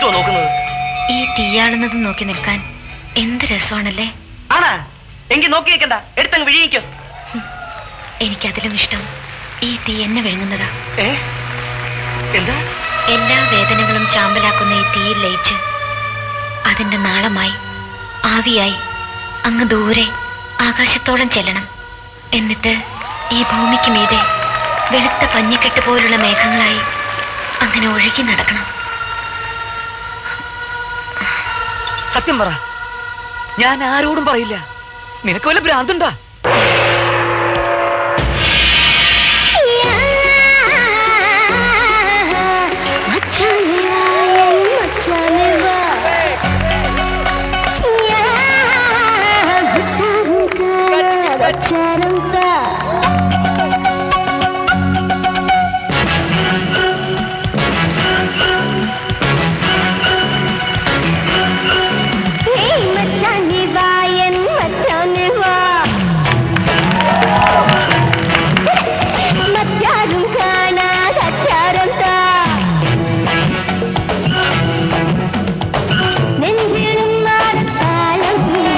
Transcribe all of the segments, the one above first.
നോക്കുന്നത് ഈ തീയാളുന്നത് നോക്കി നിൽക്കാൻ എന്ത് രസമാണല്ലേ ആണാ എങ്കിൽ നോക്കി വെക്കണ്ട എടുത്തങ്ങ് വിഴിയിക്കോ എനിക്കതിലും ഇഷ്ടം ഈ തീ എന്നെ വിഴുങ്ങുന്നതാ ഏ എന്താ എല്ലാ വേദനകളും ചാമ്പലാക്കുന്ന ഈ തീയിൽ ലയിച്ച് അതിന്റെ നാളമായി ആവിയായി അങ്ങ് ദൂരെ ആകാശത്തോളം ചെല്ലണം എന്നിട്ട് ഈ ഭൂമിക്ക് മീതെ വെളുത്ത പഞ്ഞിക്കെട്ട് പോലുള്ള മേഘങ്ങളായി അങ്ങനെ ഒഴുകി നടക്കണം സത്യം പറ ഞാൻ ആരോടും പറയില്ല നിനക്ക് വല്ല ഭ്രാന്തുണ്ടാ മറ്റാരും കാണാതച്ചാരം താ നെഞ്ചിലും മാറത്താളം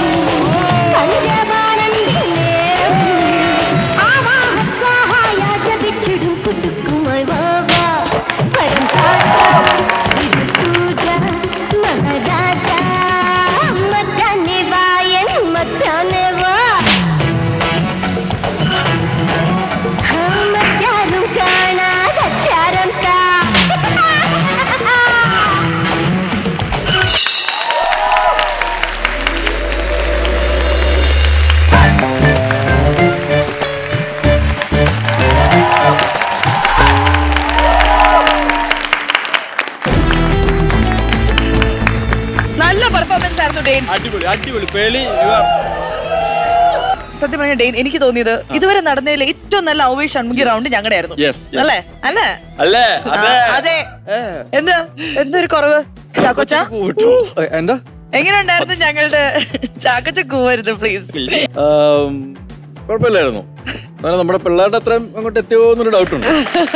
പഞ്ചപാലന്റെ നേരം ആവാഹത്തായ ജപിച്ചിടും കുട്ടുക്കുമായി വാവാ പരം പൂജ മഹദാത മച്ചാനെ വായൻ മച്ചാനെ വാ മറ്റാരും കാണാതച്ചാരം താ നല്ല പെർഫോമൻസ് ആയിരുന്നു ഡെയിൻ അടിപൊളി അടിപൊളി പേളി സത്യം പറഞ്ഞ ഡെയിൻ എനിക്ക് തോന്നിയത് ഇതുവരെ നടന്നതിൽ ഏറ്റവും നല്ല ഔവേ ഷൺമുഖി റൗണ്ട് ഞങ്ങളുടെ ആയിരുന്നു Yes, yes. അല്ലേ അല്ലേ അല്ലേ അതെ ആ, അതെ എന്ത് എന്തൊരു കുറവ് ചാക്കോച്ച കൂട്ടു എന്താ എങ്ങനെ ഉണ്ടായിരുന്നു ഞങ്ങളുടെ ചാക്കോച്ച കൂവരുത് പ്ലീസ് ആം, കുഴപ്പമില്ലായിരുന്നു എന്നാലും നമ്മുടെ പിള്ളേരുടെ അത്രയും അങ്ങോട്ട് എത്തിയോ എന്നൊരു ഡൗട്ട് ഉണ്ട്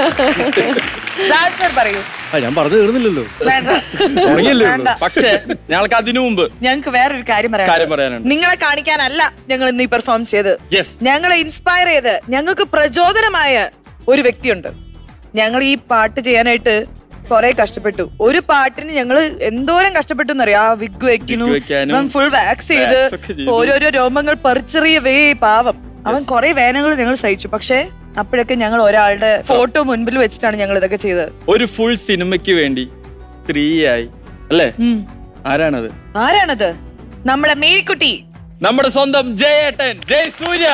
സർ പറയൂ ആ ഞാൻ പറഞ്ഞു തീർന്നില്ലല്ലോ വേണ്ട തുടങ്ങിയല്ലേ ഉള്ളൂ. വേണ്ട പക്ഷേ ഞങ്ങൾക്ക് അതിനു മുമ്പ് ഞങ്ങൾക്ക് വേറൊരു കാര്യം കാര്യം പറയാം പറയാനുണ്ട് നിങ്ങളെ കാണിക്കാനല്ല ഞങ്ങൾ ഇന്ന് ഈ പെർഫോം ചെയ്ത് യെസ് ഞങ്ങളെ ഇൻസ്പയർ ചെയ്ത് ഞങ്ങൾക്ക് പ്രചോദനമായ ഒരു വ്യക്തിയുണ്ട് ഞങ്ങൾ ഈ പാട്ട് ചെയ്യാനായിട്ട് കുറെ കഷ്ടപ്പെട്ടു ഒരു പാട്ടിന് ഞങ്ങൾ എന്തോരം കഷ്ടപ്പെട്ടു എന്നറിയാം ആ വിഗ് വെക്കുന്നു Wig വെക്കാനും, അവൻ ഫുൾ വാക്സ് ചെയ്ത് wax ഒക്കെ ചെയ്തു. ഓരോരോ രോമങ്ങൾ പറിച്ചെറിയവേ പാവം അവൻ കുറെ വേദനകൾ ഞങ്ങൾ സഹിച്ചു പക്ഷേ അപ്പോഴൊക്കെ ഞങ്ങൾ ഒരാളുടെ ഫോട്ടോ മുൻപിൽ വെച്ചിട്ടാണ് ഞങ്ങൾ ഇതൊക്കെ ചെയ്തത് ഒരു ഫുൾ സിനിമയ്ക്ക് വേണ്ടി സ്ത്രീയായി അല്ലേ ഉം. ആരാണത് ആരാണത് നമ്മുടെ മേരിക്കുട്ടി നമ്മുടെ സ്വന്തം ജയേട്ടൻ ജയ് സൂര്യ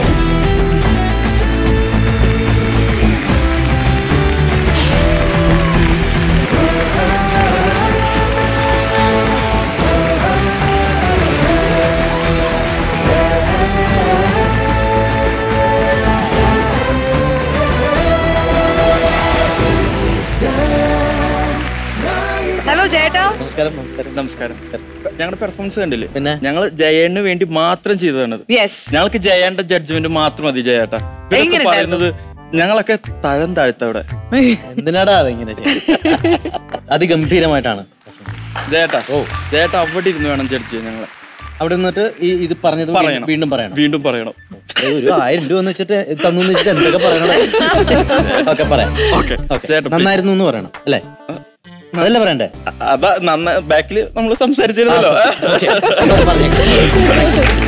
ഹലോ ചേട്ടാ നമസ്കാരം നമസ്കാരം നമസ്കാരം ഞങ്ങളുടെ പെർഫോമൻസ് കണ്ടില്ലേ പിന്നെ? ഞങ്ങൾ ജയേണ്ണന് വേണ്ടി മാത്രം ചെയ്തതാണത് യെസ് ഞങ്ങൾക്ക് ജയേണ്ട ജഡ്ജ്മെന്റ് മാത്രം മതി ജയേട്ടാ ഇവരൊക്കെ എങ്ങനെ പറയുന്നത് ഞങ്ങളൊക്കെ തഴം താഴ്ത്തവിടെ എന്തിനാടാ അതിങ്ങനെ ചെയ്യുന്നത്? അതിഗംഭീരമായിട്ടാണ് ജയേട്ടാ ഓ ജയേട്ടാ അവിടെ ഇരുന്ന് വേണം ജഡ്ജ് ചെയ്യാൻ ഞങ്ങളെ അവിടെ നിന്നിട്ട് ഈ ഇത് പറഞ്ഞത് പറയണം. വീണ്ടും പറയണം വീണ്ടും പറയണം ഏയ് ഒരു ആയിരം രൂപ എന്ന് വെച്ചിട്ട് തന്നു എന്ന് വെച്ചിട്ട് എന്തൊക്കെ പറയണം ഓക്കെ പറയാം ഓക്കെ ഓക്കെ ചേട്ടാ നന്നായിരുന്നു എന്ന് പറയണം അല്ലേ അതല്ലേ പറയണ്ടേ അതാ നന്ന ബാക്കില് നമ്മൾ സംസാരിച്ചിരുന്നല്ലോ ഓക്കേ. പറഞ്ഞേക്കാം.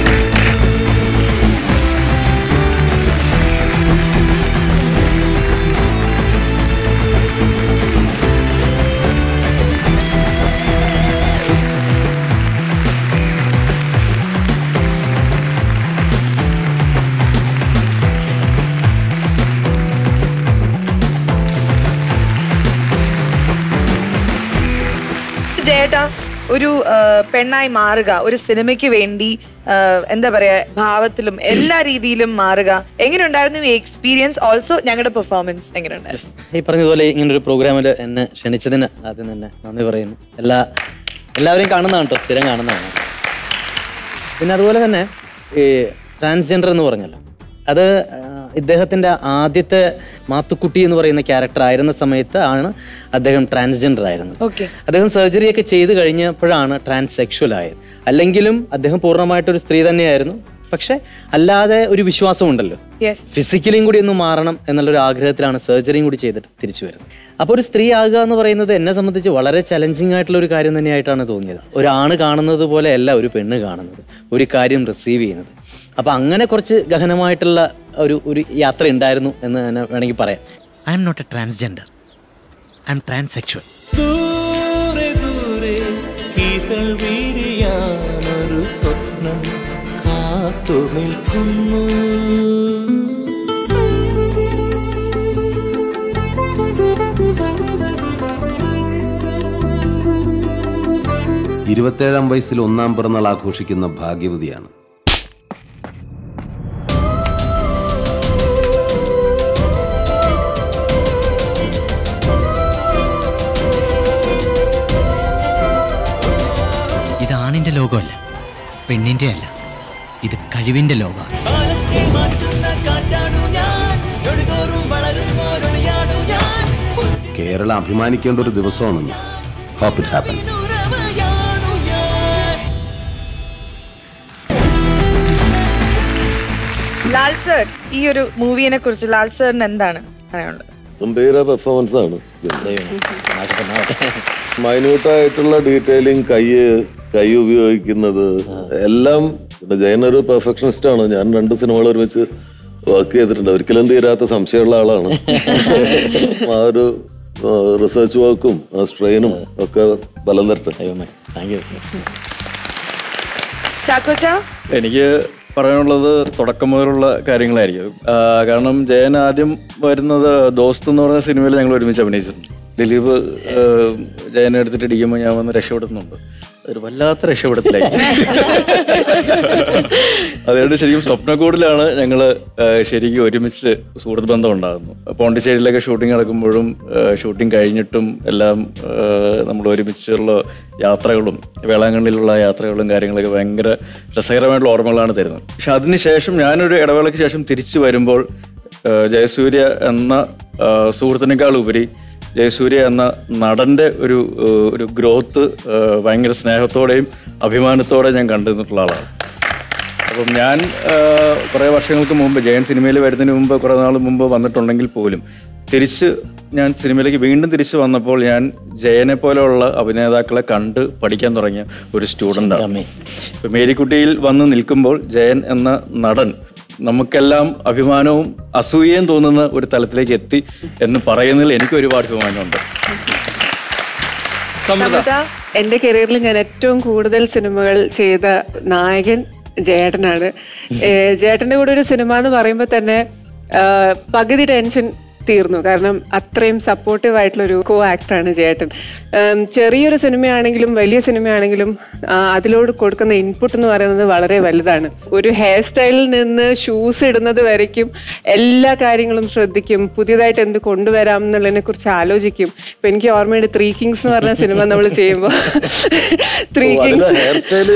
ജയേട്ടാ ഒരു ആ, പെണ്ണായി മാറുക ഒരു സിനിമയ്ക്ക് വേണ്ടി ആ, എന്താ പറയാ ഭാവത്തിലും എല്ലാ രീതിയിലും മാറുക എങ്ങനെയുണ്ടായിരുന്നു ഈ എക്സ്പീരിയൻസ് ഓൾസോ ഞങ്ങളുടെ പെർഫോമൻസ് എങ്ങനെയുണ്ടായിരുന്നു ഈ പറഞ്ഞതുപോലെ ഇങ്ങനെ ഒരു പ്രോഗ്രാമിൽ എന്നെ ക്ഷണിച്ചതിന് ആദ്യം തന്നെ നന്ദി പറയുന്നു എല്ലാ എല്ലാവരെയും കാണുന്നതാണ് കേട്ടോ സ്ഥിരം കാണുന്നതാണ് പിന്നെ അതുപോലെ തന്നെ ഈ ട്രാൻസ്ജെൻഡർ എന്ന് പറഞ്ഞല്ലോ അത് ആ, ഇദ്ദേഹത്തിന്റെ ആദ്യത്തെ മാത്തുക്കുട്ടി എന്ന് പറയുന്ന ക്യാരക്ടർ ആയിരുന്ന സമയത്ത് ആണ് അദ്ദേഹം ട്രാൻസ്ജെൻഡർ ആയിരുന്നത് ഓക്കെ അദ്ദേഹം സർജറി ഒക്കെ ചെയ്ത് കഴിഞ്ഞപ്പോഴാണ് ട്രാൻസ്സെക്ഷൽ ആയത് അല്ലെങ്കിലും അദ്ദേഹം പൂർണ്ണമായിട്ടൊരു സ്ത്രീ തന്നെയായിരുന്നു പക്ഷെ അല്ലാതെ ഒരു വിശ്വാസമുണ്ടല്ലോ യെസ് ഫിസിക്കലിയും കൂടി ഒന്ന് മാറണം എന്നുള്ളൊരു ആഗ്രഹത്തിലാണ് സർജറിയും കൂടി ചെയ്തിട്ട് തിരിച്ചു വരുന്നത് അപ്പോൾ ഒരു സ്ത്രീ ആകുക എന്ന് പറയുന്നത് എന്നെ സംബന്ധിച്ച് വളരെ ചലഞ്ചിങ് ആയിട്ടുള്ള ഒരു കാര്യം തന്നെയായിട്ടാണ് തോന്നിയത് ഒരാണ് കാണുന്നത് പോലെയല്ല ഒരു പെണ്ണ് കാണുന്നത് ഒരു കാര്യം റിസീവ് ചെയ്യുന്നത് അപ്പോൾ അങ്ങനെ കുറച്ച് ഗഹനമായിട്ടുള്ള ഒരു ഒരു യാത്ര ഉണ്ടായിരുന്നു എന്ന് തന്നെ വേണമെങ്കിൽ പറയാം I'm not a transgender I'm transsexual ദൂരെ ദൂരെ ഇതൾ വിരിയാനൊരു സ്വപ്നം കാത്തു നിൽക്കുന്നു ഇരുപത്തേഴാം വയസ്സിൽ ഒന്നാം പിറന്നാൾ ആഘോഷിക്കുന്ന ഭാഗ്യവതിയാണ് ഇത് ആണിന്റെ ലോകമല്ല പെണ്ണിന്റെ അല്ല ഇത് കഴിവിന്റെ ലോകമാണ് കാലത്തെ മാറ്റുന്ന കാറ്റാണു ഞാൻ ഞൊടിതോറും വളരുന്നോരൊളിയാണു ഞാൻ കേരളം അഭിമാനിക്കേണ്ട ഒരു ദിവസമാണെന്ന് ഹോപ്പ് ഇറ്റ് ഹാപ്പൻസ് ഉറവയാണു ഞാൻ ലാൽ സർ ഈ ഒരു മൂവിനെ കുറിച്ച് ലാൽ സാറിന് എന്താണ് പറയാനുള്ളത് ഗംഭീര പെർഫോമൻസ് ആണ് മൈന്യൂട്ടായിട്ടുള്ള ഡീറ്റെയിലിംഗ് കൈ കൈ ഉപയോഗിക്കുന്നത് എല്ലാം പിന്നെ ജയൻ ഒരു പെർഫെക്ഷനിസ്റ്റ് ആണ് ഞാൻ രണ്ട് സിനിമകൾ ഒരുമിച്ച് വർക്ക് ചെയ്തിട്ടുണ്ട് ഒരിക്കലും തീരാത്ത സംശയമുള്ള ആളാണ് ആ ഒരു റിസർച്ച് വർക്കും ആ സ്ട്രെയിനും ഒക്കെ ബലം തരട്ടെ താങ്ക് യു ചാക്കോച്ച എനിക്ക് പറയാനുള്ളത് തുടക്കം മുതലുള്ള കാര്യങ്ങളായിരിക്കും ആ, കാരണം ജയൻ ആദ്യം വരുന്നത് ദോസ്ത് എന്ന് പറയുന്ന സിനിമയിൽ ഞങ്ങൾ ഒരുമിച്ച് അഭിനയിച്ചിട്ടുണ്ട് ദിലീപ് ആ, ജയനെ എടുത്തിട്ട് ഇടിക്കുമ്പോൾ ഞാൻ വന്ന് രക്ഷപ്പെടുത്തുന്നുണ്ട് ഒരു വല്ലാത്ത രക്ഷപ്പെടുത്തലായി അതുകൊണ്ട് ശരിക്കും സ്വപ്നക്കൂടിലാണ് ഞങ്ങൾ ശരിക്കും ഒരുമിച്ച് സുഹൃത്ത് ബന്ധം ഉണ്ടാകുന്നു പോണ്ടിച്ചേരിയിലൊക്കെ ഷൂട്ടിംഗ് നടക്കുമ്പോഴും ഷൂട്ടിംഗ് കഴിഞ്ഞിട്ടും എല്ലാം നമ്മൾ ഒരുമിച്ചുള്ള യാത്രകളും വേളാങ്കണ്ണിലുള്ള യാത്രകളും കാര്യങ്ങളൊക്കെ ഭയങ്കര രസകരമായിട്ടുള്ള ഓർമ്മകളാണ് തരുന്നത് പക്ഷെ അതിനുശേഷം ഞാനൊരു ഇടവേളയ്ക്ക് ശേഷം തിരിച്ചു വരുമ്പോൾ ആ, ജയസൂര്യ എന്ന ആ, സുഹൃത്തിനേക്കാൾ ഉപരി ജയസൂര്യ എന്ന നടന്റെ ഒരു ആ, ഒരു ഗ്രോത്ത് ആ, ഭയങ്കര സ്നേഹത്തോടെയും അഭിമാനത്തോടെയും ഞാൻ കണ്ടിരുന്നിട്ടുള്ള ആളാണ് അപ്പം ഞാൻ ആ, കുറേ വർഷങ്ങൾക്ക് മുമ്പ് ജയൻ സിനിമയിൽ വരുന്നതിന് മുമ്പ് കുറേ നാൾ മുമ്പ് വന്നിട്ടുണ്ടെങ്കിൽ പോലും തിരിച്ച് ഞാൻ സിനിമയിലേക്ക് വീണ്ടും തിരിച്ചു വന്നപ്പോൾ ഞാൻ ജയനെ പോലെയുള്ള അഭിനേതാക്കളെ കണ്ട് പഠിക്കാൻ തുടങ്ങിയ ഒരു സ്റ്റുഡൻ്റാണ് ഇപ്പം മേരിക്കുട്ടിയിൽ വന്ന് നിൽക്കുമ്പോൾ ജയൻ എന്ന നടൻ നമുക്കെല്ലാം അഭിമാനവും അസൂയയും തോന്നുന്ന ഒരു തലത്തിലേക്ക് എത്തി എന്ന് പറയുന്നതിൽ എനിക്ക് ഒരുപാട് അഭിമാനമുണ്ട് സമൃദ്ധ എന്റെ കരിയറിൽ ഞാൻ ഏറ്റവും കൂടുതൽ സിനിമകൾ ചെയ്ത നായകൻ ജേട്ടനാണ് ഏഹ് ജേട്ടന്റെ കൂടെ ഒരു സിനിമ എന്ന് പറയുമ്പോൾ തന്നെ ആഹ് പകുതി ടെൻഷൻ തീർന്നു കാരണം അത്രയും സപ്പോർട്ടീവ് ആയിട്ടുള്ള ഒരു കോ ആക്ടറാണ് ജേട്ടൻ ഉം, ചെറിയൊരു സിനിമയാണെങ്കിലും വലിയ സിനിമയാണെങ്കിലും ആ, അതിലോട് കൊടുക്കുന്ന ഇൻപുട്ട് എന്ന് പറയുന്നത് വളരെ വലുതാണ് ഒരു ഹെയർ സ്റ്റൈലിൽ നിന്ന് ഷൂസ് ഇടുന്നത് വരയ്ക്കും എല്ലാ കാര്യങ്ങളും ശ്രദ്ധിക്കും പുതിയതായിട്ട് എന്ത് കൊണ്ടുവരാം എന്നുള്ളതിനെ കുറിച്ച് ആലോചിക്കും ഇപ്പൊ എനിക്ക് ഓർമ്മയുണ്ട് ത്രീ കിങ്സ് എന്ന് പറഞ്ഞ സിനിമ നമ്മൾ ചെയ്യുമ്പോൾ ത്രീ കിങ്സ് ഹെയർ സ്റ്റൈല്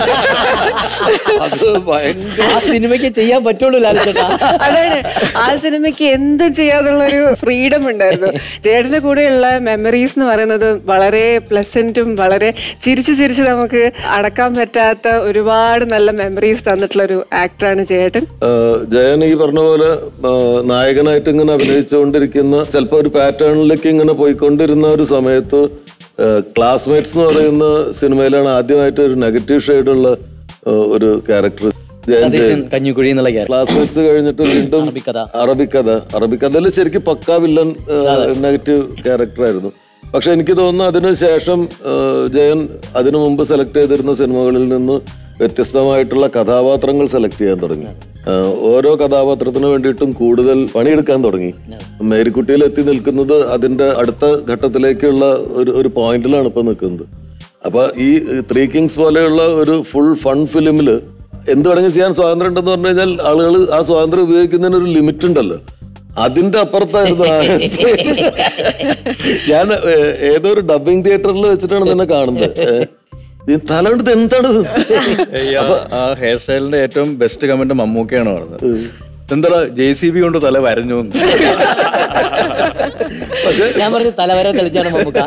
അത് ഭയങ്കര ആ സിനിമയ്ക്ക് ചെയ്യാൻ പറ്റുള്ളൂ ലാലിച്ചേട്ടാ അതാണ് ആ സിനിമയ്ക്ക് എന്തും ചെയ്യാന്നുള്ള ഒരു ഫ്രീഡം ഉണ്ടായിരുന്നു ചേട്ടന്റെ കൂടെയുള്ള മെമ്മറീസ് എന്ന് പറയുന്നത് വളരെ പ്ലസന്റും വളരെ ചിരിച്ച് ചിരിച്ച് നമുക്ക് അടക്കാൻ പറ്റാത്ത ഒരുപാട് നല്ല മെമ്മറീസ് തന്നിട്ടുള്ള ഒരു ആക്ടറാണ് ചേട്ടൻ ആഹ് ജയൻ ഈ പറഞ്ഞ പോലെ ആഹ് നായകനായിട്ട് ഇങ്ങനെ അഭിനയിച്ചുകൊണ്ടിരിക്കുന്ന ചിലപ്പോ ഒരു പാറ്റേണിലേക്ക് ഇങ്ങനെ പോയിക്കൊണ്ടിരുന്ന ഒരു സമയത്ത് ക്ലാസ്മേറ്റ്സ് എന്ന് പറയുന്ന സിനിമയിലാണ് ആദ്യമായിട്ട് ഒരു നെഗറ്റീവ് ഷെയ്ഡുള്ള ഒരു ക്യാരക്ടർ ജയൻ സതീശൻ കഞ്ഞിക്കുഴി എന്നുള്ള ക്യാരക്ടർ ക്ലാസ്മേറ്റ്സ് കഴിഞ്ഞിട്ട് വീണ്ടും അറബിക്കഥ. അറബിക്കഥ അറബിക്കഥയിൽ ശരിക്കും പക്കാ വില്ലൻ നെഗറ്റീവ് ക്യാരക്ടർ പക്ഷെ എനിക്ക് തോന്നുന്നു അതിന് ശേഷം ആഹ് ജയൻ അതിനു മുമ്പ് സെലക്ട് ചെയ്തിരുന്ന സിനിമകളിൽ നിന്ന് വ്യത്യസ്തമായിട്ടുള്ള കഥാപാത്രങ്ങൾ സെലക്ട് ചെയ്യാൻ തുടങ്ങി ആഹ് ഓരോ കഥാപാത്രത്തിന് വേണ്ടിയിട്ടും കൂടുതൽ പണിയെടുക്കാൻ തുടങ്ങി മേരിക്കുട്ടിയിൽ എത്തി നിൽക്കുന്നത് അതിന്റെ അടുത്ത ഘട്ടത്തിലേക്കുള്ള ഒരു ഒരു പോയിന്റിലാണ് ഇപ്പൊ നിൽക്കുന്നത് അപ്പൊ ഈ ത്രീ കിങ്സ് പോലെയുള്ള ഒരു ഫുൾ ഫൺ ഫിലിമില് എന്ത് വേണമെങ്കിൽ ചെയ്യാൻ സ്വാതന്ത്ര്യം ഉണ്ടെന്ന് പറഞ്ഞു കഴിഞ്ഞാൽ ആളുകൾ ആ സ്വാതന്ത്ര്യം ഉപയോഗിക്കുന്നതിന് ഒരു ലിമിറ്റ് ഉണ്ടല്ലോ അതിന്റെ അപ്പുറത്തായിരുന്നു ആ ഞാൻ ഏഹ്, ഏതോ ഒരു ഡബിങ് തിയേറ്ററിൽ വെച്ചിട്ടാണ് നിന്നെ കാണുന്നത് ഏഹ്, ഈ തല കൊണ്ട് ഇത് എന്താണ് ഇത്? ആ ഹെയർ സ്റ്റൈലിന്റെ ഏറ്റവും ബെസ്റ്റ് കമന്റ് മമ്മൂക്കയാണ് പറഞ്ഞത് എന്താ ജെ സി ബി കൊണ്ട് തല വരഞ്ഞു എന്ന്. ഞാൻ പറഞ്ഞു തലവരെ തെളിച്ചാണ് മമ്മൂക്ക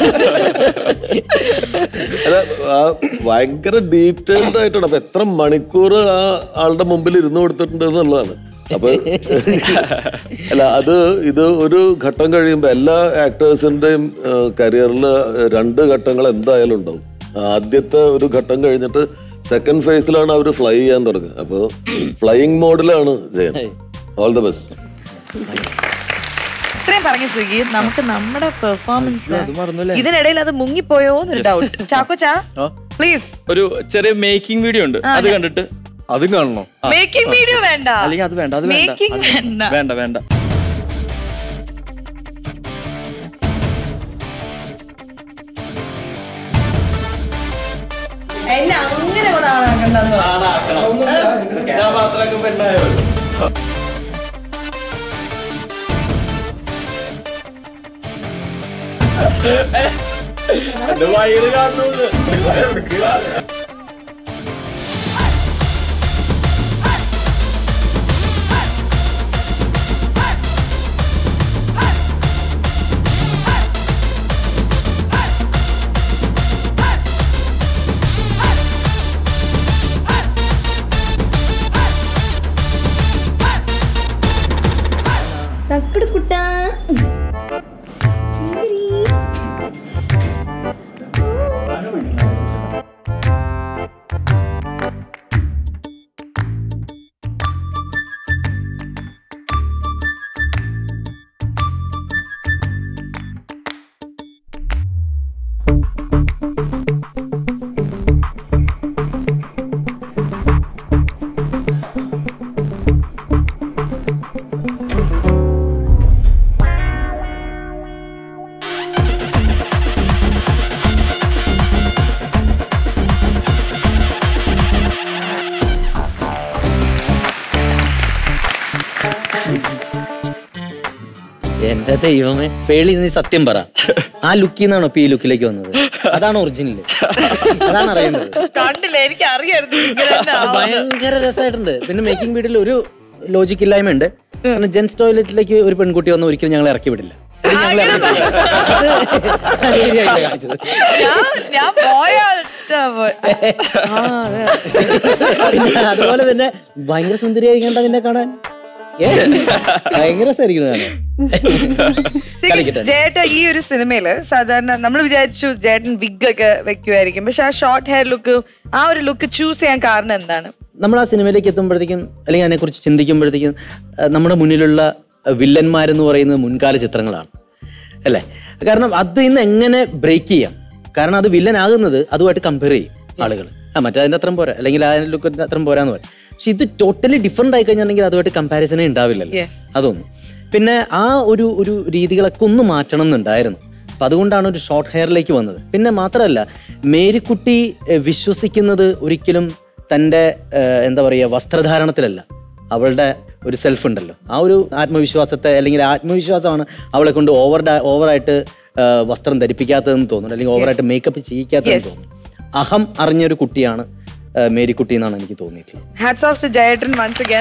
അല്ല ആ ഭയങ്കര ഡീറ്റെയിൽഡ് ആയിട്ടാണ് അപ്പൊ എത്ര മണിക്കൂർ ആ ആളുടെ മുമ്പിൽ ഇരുന്ന് കൊടുത്തിട്ടുണ്ട് എന്നുള്ളതാണ് അപ്പൊ അല്ല അത് ഇത് ഒരു ഘട്ടം കഴിയുമ്പോ എല്ലാ ആക്ടേഴ്സിന്റെയും കരിയറിൽ രണ്ട് ഘട്ടങ്ങൾ എന്തായാലും ഉണ്ടാവും ആദ്യത്തെ ഒരു ഘട്ടം കഴിഞ്ഞിട്ട് സെക്കൻഡ് ഫേസിലാണ് അവർ ഫ്ലൈ ചെയ്യാൻ തുടങ്ങുക അപ്പോൾ ഫ്ലൈയിങ് മോഡിലാണ് ജയൻ ഓൾ ദ ബെസ്റ്റ് ഇത്രയും പറഞ്ഞ സ്വിഗി നമുക്ക് നമ്മുടെ പെർഫോമൻസ് ഇതിനിടയിൽ അത് മുങ്ങിപ്പോയോ എന്നൊരു ഡൗട്ട് ചാക്കോച്ചാ പ്ലീസ് ഒരു ചെറിയ മേക്കിംഗ് വീഡിയോ ഉണ്ട് ആ, അത് ഞാൻ- കണ്ടിട്ട് അതും കാണണോ ആ. മേക്കിംഗ് വീഡിയോ വേണ്ട അല്ലെങ്കിൽ അത് വേണ്ട അത് വേണ്ട മേക്കിംഗ് അത് വേണ്ട വേണ്ട വേണ്ട എന്നെ അങ്ങനെ കൂടെ ആളാക്കണ്ടെന്ന് ഞാൻ മാത്രമൊക്കെ പെണ്ണായോ എന്റെ വയറ് കാണുന്നത് തക്കട് കുട്ടാ എന്റെ ദൈവമേ പേളി നീ സത്യം പറ ആ ലുക്കിൽ നിന്നാണോ ഇപ്പൊ ഈ ലുക്കിലേക്ക് വന്നത് അതാണ് ഒറിജിനൽ അതാണ് അറിയേണ്ടത് കണ്ടില്ല എനിക്ക് അറിയായിരുന്നു ഇങ്ങനെ തന്നെ അത് ആവുമെന്ന്. ഭയങ്കര രസമായിട്ടുണ്ട് പിന്നെ മേക്കിംഗ് വീഡിയോയിൽ ഒരു ലോജിക് ഇല്ലായ്മ ഉണ്ട് കാരണം ജെൻസ് ടോയ്ലറ്റിലേക്ക് ഒരു പെൺകുട്ടി വന്ന് ഒരിക്കലും ഞങ്ങൾ ഇറക്കി വിടില്ല അത് ഞങ്ങൾ ഇറക്കി വിടില്ല. അത് ശരിയായില്ല കാണിച്ചത്. ഞാൻ ഞാൻ പോയാ പോയി. ആ, അതെ. പിന്നെ അതുപോലെ തന്നെ ഭയങ്കര സുന്ദരിയായിരിക്കണ്ട നിന്നെ കാണാൻ ഏ, ഭയങ്കര രസമായിരിക്കുന്നു കാണാൻ കളിക്കട്ടെ ജേട്ട ഈ ഒരു സിനിമയില് സാധാരണ നമ്മൾ വിചാരിച്ചു ജേട്ടൻ വിഗ് ഒക്കെ വെക്കുമായിരിക്കും പക്ഷെ ആ ഷോർട്ട് ഹെയർ ലുക്ക് ആ ഒരു ലുക്ക് ചൂസ് ചെയ്യാൻ കാരണം എന്താണ് നമ്മൾ ആ സിനിമയിലേക്ക് എത്തുമ്പോഴത്തേക്കും അല്ലെങ്കിൽ അതിനെക്കുറിച്ച് ചിന്തിക്കുമ്പോഴത്തേക്കും അഹ് നമ്മുടെ മുന്നിലുള്ള വില്ലന്മാരെന്ന് പറയുന്നത് മുൻകാല ചിത്രങ്ങളാണ് അല്ലേ കാരണം അത് ഇന്ന് എങ്ങനെ ബ്രേക്ക് ചെയ്യാം കാരണം അത് വില്ലൻ ആകുന്നത് അതുമായിട്ട് കമ്പയർ ചെയ്യും ആളുകൾ ആ മറ്റേ അത്രയും പോരാ അല്ലെങ്കിൽ ആ ലുക്കിന്റെ അത്രയും പോരാന്ന് പറയും പക്ഷെ ഇത് ടോട്ടലി ഡിഫറെന്റ് ആയി കഴിഞ്ഞിട്ടുണ്ടെങ്കിൽ അതുമായിട്ട് കമ്പാരിസണേ ഉണ്ടാവില്ലല്ലോ Yes. അതൊന്നും പിന്നെ ആ ഒരു ഒരു രീതികളൊക്കെ ഒന്ന് മാറ്റണം എന്നുണ്ടായിരുന്നു അപ്പൊ അതുകൊണ്ടാണ് ഒരു ഷോർട്ട് ഹെയറിലേക്ക് വന്നത് പിന്നെ മാത്രമല്ല മേരിക്കുട്ടി എഹ്, വിശ്വസിക്കുന്നത് ഒരിക്കലും തൻ്റെ ഏഹ്, എന്താ പറയുക വസ്ത്രധാരണത്തിലല്ല അവളുടെ ഒരു സെൽഫ് ഉണ്ടല്ലോ ആ ഒരു ആത്മവിശ്വാസത്തെ അല്ലെങ്കിൽ ആത്മവിശ്വാസമാണ് അവളെ കൊണ്ട് ഓവർ ഓവറായിട്ട് ഏഹ്, വസ്ത്രം ധരിപ്പിക്കാത്തതെന്ന് തോന്നുന്നു അല്ലെങ്കിൽ ഓവറായിട്ട് മേക്കപ്പ് ചെയ്യിക്കാത്തതെന്ന് തോന്നുന്നു അഹം അറിഞ്ഞൊരു കുട്ടിയാണ് ഏഹ്, മേരിക്കുട്ടി എന്നാണ് എനിക്ക് തോന്നിയിട്ടുള്ളത് ഹാറ്റ്സ് ഓഫ് ടു ജയേട്ടൻ വൺസ് അഗൈൻ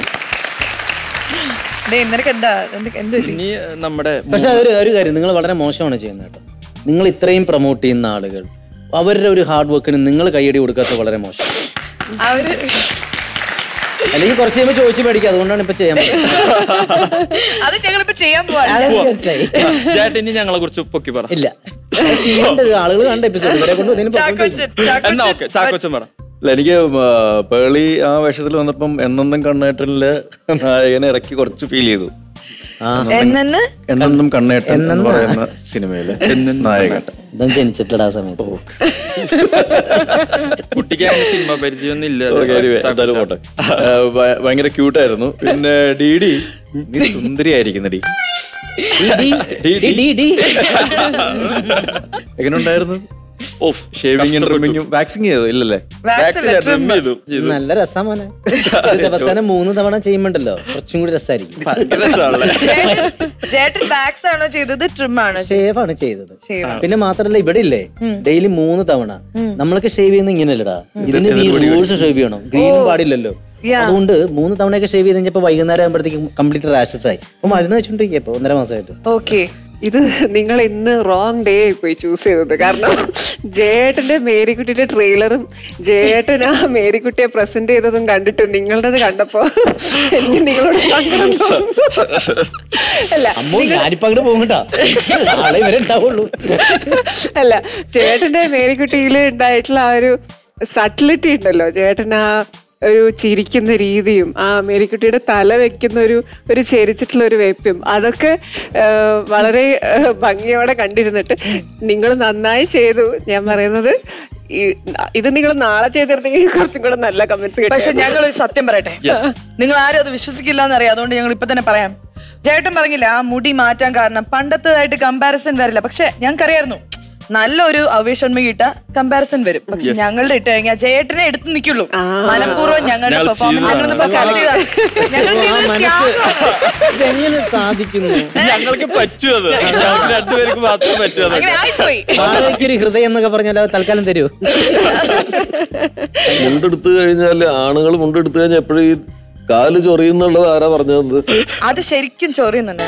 നിനക്ക് എന്താ എന്ത് എന്ത് പറ്റി? ഇനി നമ്മുടെ പക്ഷെ ഒരു ഒരു കാര്യം നിങ്ങൾ വളരെ മോശമാണ് ചെയ്യുന്നത് കേട്ടോ നിങ്ങൾ ഇത്രയും പ്രൊമോട്ട് ചെയ്യുന്ന ആളുകൾ അവരുടെ ഒരു ഹാർഡ് വർക്കിന് നിങ്ങൾ കൈയടി കൊടുക്കാത്ത വളരെ മോശം അവര് അല്ലെങ്കിൽ കുറച്ച് കഴിയുമ്പോൾ ചോദിച്ചു മേടിക്കുക അതുകൊണ്ടാണ് ഇപ്പൊ ചെയ്യാൻ പറ്റുന്നത്. അത് ഞങ്ങളിപ്പോ ചെയ്യാൻ പോവാ അതെനിക്ക് മനസ്സിലായി. ചേട്ടൻ ഇനി ഞങ്ങളെ കുറിച്ച് പൊക്കി പറ ഇല്ല തീരേണ്ടത് ആളുകൾ കണ്ട എപ്പിസോഡ് ഇവരെ കൊണ്ട് എന്തെങ്കിലും പ്രശ്നം ചാക്കോച്ചൻ, ചാക്കോച്ചൻ. എന്നാ ഓക്കെ ചാക്കോച്ചൻ പറ അല്ല എനിക്ക് ആ, പേളി ആ വേഷത്തിൽ വന്നപ്പം എന്നെന്നും കണ്ണേട്ടനില് നായകനെ ഇടയ്ക്ക് കുറച്ച് ഫീൽ ചെയ്തു എന്നെ എന്നെന്നും കണ്ണേട്ടൻ എന്ന് പറയുന്ന സിനിമയില് നായകൻ ഇതും ജനിച്ചിട്ടില്ല ആ സമയത്ത് കുട്ടിക്ക് അങ്ങനെ സിനിമ പരിചയമൊന്നും ഇല്ല ഓക്കേ, anyway, എന്തായാലും പോട്ടെ ആ, ഭ- ഭയങ്കര ക്യൂട്ടായിരുന്നു പിന്നെ ഡി ഡി നീ സുന്ദരിയായിരിക്കുന്നു ഡി എങ്ങനെ ഉണ്ടായിരുന്നു ഓഫ് ഷേവിംഗ് ട്രിമ്മിങ്ങും വാക്സിങ് ചെയ്തോ ഇല്ലല്ലേ നല്ല രസമാണ് ദിവസേന മൂന്ന് തവണ ചെയ്യുമ്പോണ്ടല്ലോ കുറച്ചും കൂടി രസമായിരിക്കും ജേട്ടൻ ബാക്സ് ആണോ ചെയ്തത് ട്രിം ആണോ ഷേവ് ആണ് ചെയ്തത് Shave ആണ്. പിന്നെ മാത്രല്ല ഇവിടെ ഇല്ലേ ഡെയിലി മൂന്ന് തവണ നമ്മളൊക്കെ ഷേവ് ചെയ്യുന്ന ഇങ്ങനെയല്ലടാ ഇതിന് നീ റൂൾസ് ഷേവ് ചെയ്യണം ഗ്രീൻ പാടില്ലല്ലോ Yeah. അതുകൊണ്ട് മൂന്ന് തവണയൊക്കെ ഷേവ് ചെയ്ത് കഴിഞ്ഞപ്പോൾ വൈകുന്നേരം ആകുമ്പോഴത്തേക്കും കംപ്ലീറ്റ് റാഷസ് ആയി അപ്പൊ മരുന്ന് വെച്ചോണ്ടിരിക്കുക ഇപ്പൊ ഒന്നര മാസമായിട്ട് ഓക്കെ ഇത് നിങ്ങൾ ഇന്ന് റോങ് ഡേ പോയി ചൂസ് ചെയ്തത് കാരണം ജയേട്ടന്റെ മേരിക്കുട്ടിയുടെ ട്രെയിലറും ജയേട്ടൻ ആ മേരിക്കുട്ടിയെ പ്രസന്റ് ചെയ്തതും കണ്ടിട്ട് നിങ്ങളുടേത് കണ്ടപ്പോ എനിക്ക് നിങ്ങളോട് സങ്കടം തോന്നുന്നു അല്ല അമ്മോ ഞാനിപ്പോ അങ്ങോട്ട് പോകും കേട്ടോ നാളെ വരെ ഉണ്ടാവുള്ളൂ അല്ല ചേട്ടന്റെ മേരിക്കുട്ടിയിൽ ഉണ്ടായിട്ടുള്ള ആ ഒരു സട്ടിലിറ്റി ഉണ്ടല്ലോ ചേട്ടൻ ആ ഒരു ചിരിക്കുന്ന രീതിയും ആ മേരിക്കുട്ടിയുടെ തല വെക്കുന്ന ഒരു ഒരു ചെരിച്ചിട്ടുള്ള ഒരു വെപ്പും അതൊക്കെ ആ, വളരെ ആ, ഭംഗിയോടെ കണ്ടിരുന്നിട്ട് നിങ്ങൾ നന്നായി ചെയ്തു ഞാൻ പറയുന്നത് ഈ- ഇത് നിങ്ങൾ നാളെ ചെയ്തിരുന്നെങ്കിൽ കുറച്ചും കൂടെ നല്ല കമന്റ്സ് പക്ഷെ ഞങ്ങൾ ഒരു സത്യം പറയട്ടെ നിങ്ങൾ ആരും അത് വിശ്വസിക്കില്ല എന്നറിയാം അതുകൊണ്ട് ഞങ്ങൾ ഇപ്പൊ തന്നെ പറയാം ചേട്ടൻ പറഞ്ഞില്ല ആ മുടി മാറ്റാൻ കാരണം പണ്ടത്തേതായിട്ട് കമ്പാരിസൺ വരില്ല പക്ഷെ ഞങ്ങൾക്കറിയായിരുന്നു നല്ലൊരു ആവേശോന്മ ഇട്ട കമ്പാരിസൺ വരും പക്ഷെ ഞങ്ങളുടെ ഇട്ട് കഴിഞ്ഞാൽ ജയേട്ടനെ എടുത്ത് നിൽക്കുള്ളൂ മനഃപൂർവ്വം ഞങ്ങളുടെ ഞങ്ങൾ പെർഫോമൻസ് ഞങ്ങൾ ചെയ്തതാണ്. cut ചെയ്തതാണ്. ഞങ്ങൾ ആ ചെയ്തത് മനസ്സ് ത്യാഗമാണ്. ഇതെങ്ങനെ സാധിക്കുന്നു ഞങ്ങൾക്ക് പറ്റും അത് ഞങ്ങൾക്ക് രണ്ടുപേർക്ക് മാത്രമേ പറ്റൂ അത് അങ്ങനെ ആയിപ്പോയി വാടകയ്ക്കൊരു ഹൃദയം എന്നൊക്കെ പറഞ്ഞാൽ അത് തൽക്കാലം തരൂ മുണ്ടെടുത്ത് കഴിഞ്ഞാല് ആണുങ്ങൾ മുണ്ടെടുത്ത് കഴിഞ്ഞാൽ എപ്പോഴും ഈ കാല് ചൊറിയുന്നുള്ളത് ആരാ പറഞ്ഞത് അത് ശരിക്കും ചൊറിയുന്നുണ്ട്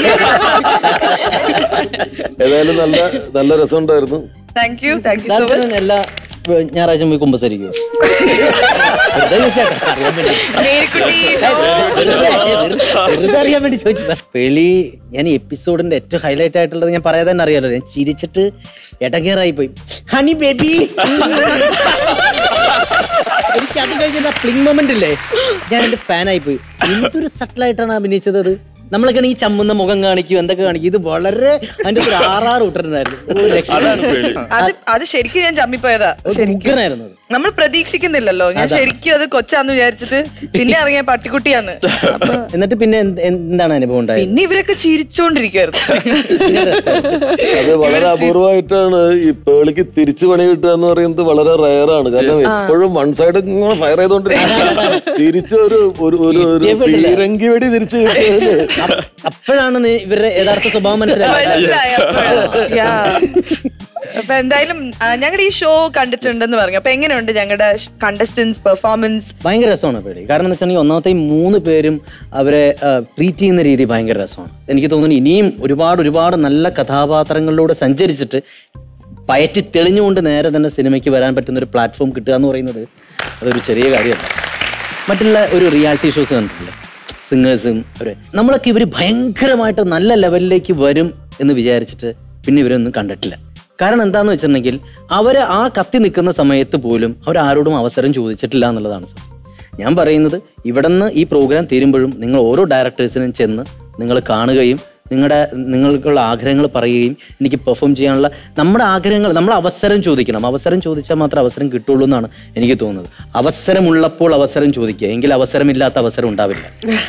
ഏതായാലും നല്ല നല്ല രസമുണ്ടായിരുന്നു thank you thank you so താല്പര്യം മച്ച് എല്ലാ ഞായറാഴ്ച പോയി കുമ്പസരിക്കുമോ വെറുതെ ചോദിച്ചേട്ടാ, അറിയാൻ വേണ്ടി. മേരിക്കുട്ടി വെറുതെ അറിയാൻ വേണ്ടി ചോദിച്ചതാ പെളി ഞാൻ എപ്പിസോഡിന്റെ ഏറ്റവും ഹൈലൈറ്റ് ആയിട്ടുള്ളത് ഞാൻ പറയാതെ തന്നെ അറിയാലോ ഞാൻ ചിരിച്ചിട്ട് ഇടകേറായി പോയി ഹണി ബേബി എനിക്ക് അത് കഴിഞ്ഞ പ്ലിങ് മൊമെന്റ് ഇല്ലേ ഞാൻ എന്റെ ഫാനായി പോയി എന്തൊരു സട്ടിലായിട്ടാണ് അഭിനയിച്ചത് അത് നമ്മളൊക്കെ ഈ ചമ്മുന്ന മുഖം കാണിക്കും എന്തൊക്കെ കാണിക്കും ഇത് വളരെ അതിന്റെ ഒരു ആറാറ് ഇട്ടിരുന്നായിരുന്നു ഒരു രക്ഷയില്ല. അത് അത് ശരിക്കും ഞാൻ ചമ്മിപ്പോയതാ ശരിക്കും ഉഗ്രനായിരുന്നു അത്. നമ്മൾ പ്രതീക്ഷിക്കുന്നില്ലല്ലോ ഞാൻ അതാ. ശരിക്കും അത് കൊച്ചാന്ന് വിചാരിച്ചിട്ട് പിന്നെ ഇറങ്ങിയ പട്ടിക്കുട്ടിയാന്ന് അപ്പൊ എന്നിട്ട് പിന്നെ എന്ത്- എന്താണ് അനുഭവം ഉണ്ടായത് പിന്നെ ഇവരൊക്കെ ചിരിച്ചോണ്ടിരിക്കുവായിരുന്നു അത് വളരെ അപൂർവമായിട്ടാണ് ഈ പേളിക്ക് തിരിച്ചു പണി കിട്ടുക എന്ന് പറയുന്നത് വളരെ റയറാണ് കാരണം എപ്പോഴും വൺ സൈഡ് ഇങ്ങനെ ഫയർ ചെയ്തോണ്ടിരിക്കും തിരിച്ചു ഒരു ഒരു ഒരു ഒരു എത്തിയപ്പെട്ടില്ല. പീരങ്കി വെടി തിരിച്ചു കിട്ടിയതില് അപ്പോഴാണ് നീ ഇവരുടെ യഥാർത്ഥ സ്വഭാവം മനസ്സിലായത് മനസ്സിലായോ? Yeah. അപ്പൊ എന്തായാലും ഞങ്ങളുടെ ഈ ഷോ കണ്ടിട്ടുണ്ടെന്ന് പറഞ്ഞു അപ്പൊ എങ്ങനെയുണ്ട് ഞങ്ങളുടെ കണ്ടസ്റ്റൻസ് പെർഫോമൻസ് ഭയങ്കര രസമാണ് പേടി കാരണം എന്ന് വെച്ചിട്ടുണ്ടെങ്കിൽ ഒന്നാമത്തെ ഈ മൂന്ന് പേരും അവരെ ട്രീറ്റ് ചെയ്യുന്ന രീതി ഭയങ്കര രസമാണ് എനിക്ക് തോന്നുന്നു ഇനിയും ഒരുപാട് ഒരുപാട് നല്ല കഥാപാത്രങ്ങളിലൂടെ സഞ്ചരിച്ചിട്ട് പയറ്റി തെളിഞ്ഞുകൊണ്ട് നേരെ തന്നെ സിനിമയ്ക്ക് വരാൻ പറ്റുന്ന ഒരു പ്ലാറ്റ്ഫോം കിട്ടുക എന്ന് പറയുന്നത് അതൊരു ചെറിയ കാര്യമല്ല മറ്റുള്ള ഒരു റിയാലിറ്റി ഷോസ് കണ്ടിട്ടില്ലേ സിംഗേഴ്സും ഒരു നമ്മളൊക്കെ ഇവർ ഭയങ്കരമായിട്ട് നല്ല ലെവലിലേക്ക് വരും എന്ന് വിചാരിച്ചിട്ട് പിന്നെ ഇവരൊന്നും കണ്ടിട്ടില്ല കാരണം എന്താന്ന് വെച്ചിട്ടുണ്ടെങ്കിൽ അവർ ആ കത്തി നിൽക്കുന്ന സമയത്ത് പോലും അവർ ആരോടും അവസരം ചോദിച്ചിട്ടില്ല എന്നുള്ളതാണ് സത്യം ഞാൻ പറയുന്നത് ഇവിടെ നിന്ന് ഈ പ്രോഗ്രാം തീരുമ്പോഴും നിങ്ങൾ ഓരോ ഡയറക്ടേഴ്സിനും ചെന്ന് നിങ്ങൾ കാണുകയും നിങ്ങളുടെ നിങ്ങൾക്കുള്ള ആഗ്രഹങ്ങൾ പറയുകയും എനിക്ക് പെർഫോം ചെയ്യാനുള്ള നമ്മുടെ ആഗ്രഹങ്ങൾ നമ്മൾ അവസരം ചോദിക്കണം അവസരം ചോദിച്ചാൽ മാത്രമേ അവസരം കിട്ടുള്ളൂ എന്നാണ് എനിക്ക് തോന്നുന്നത് അവസരമുള്ളപ്പോൾ അവസരം ചോദിക്കുക എങ്കിൽ അവസരമില്ലാത്ത അവസരം ഉണ്ടാവില്ല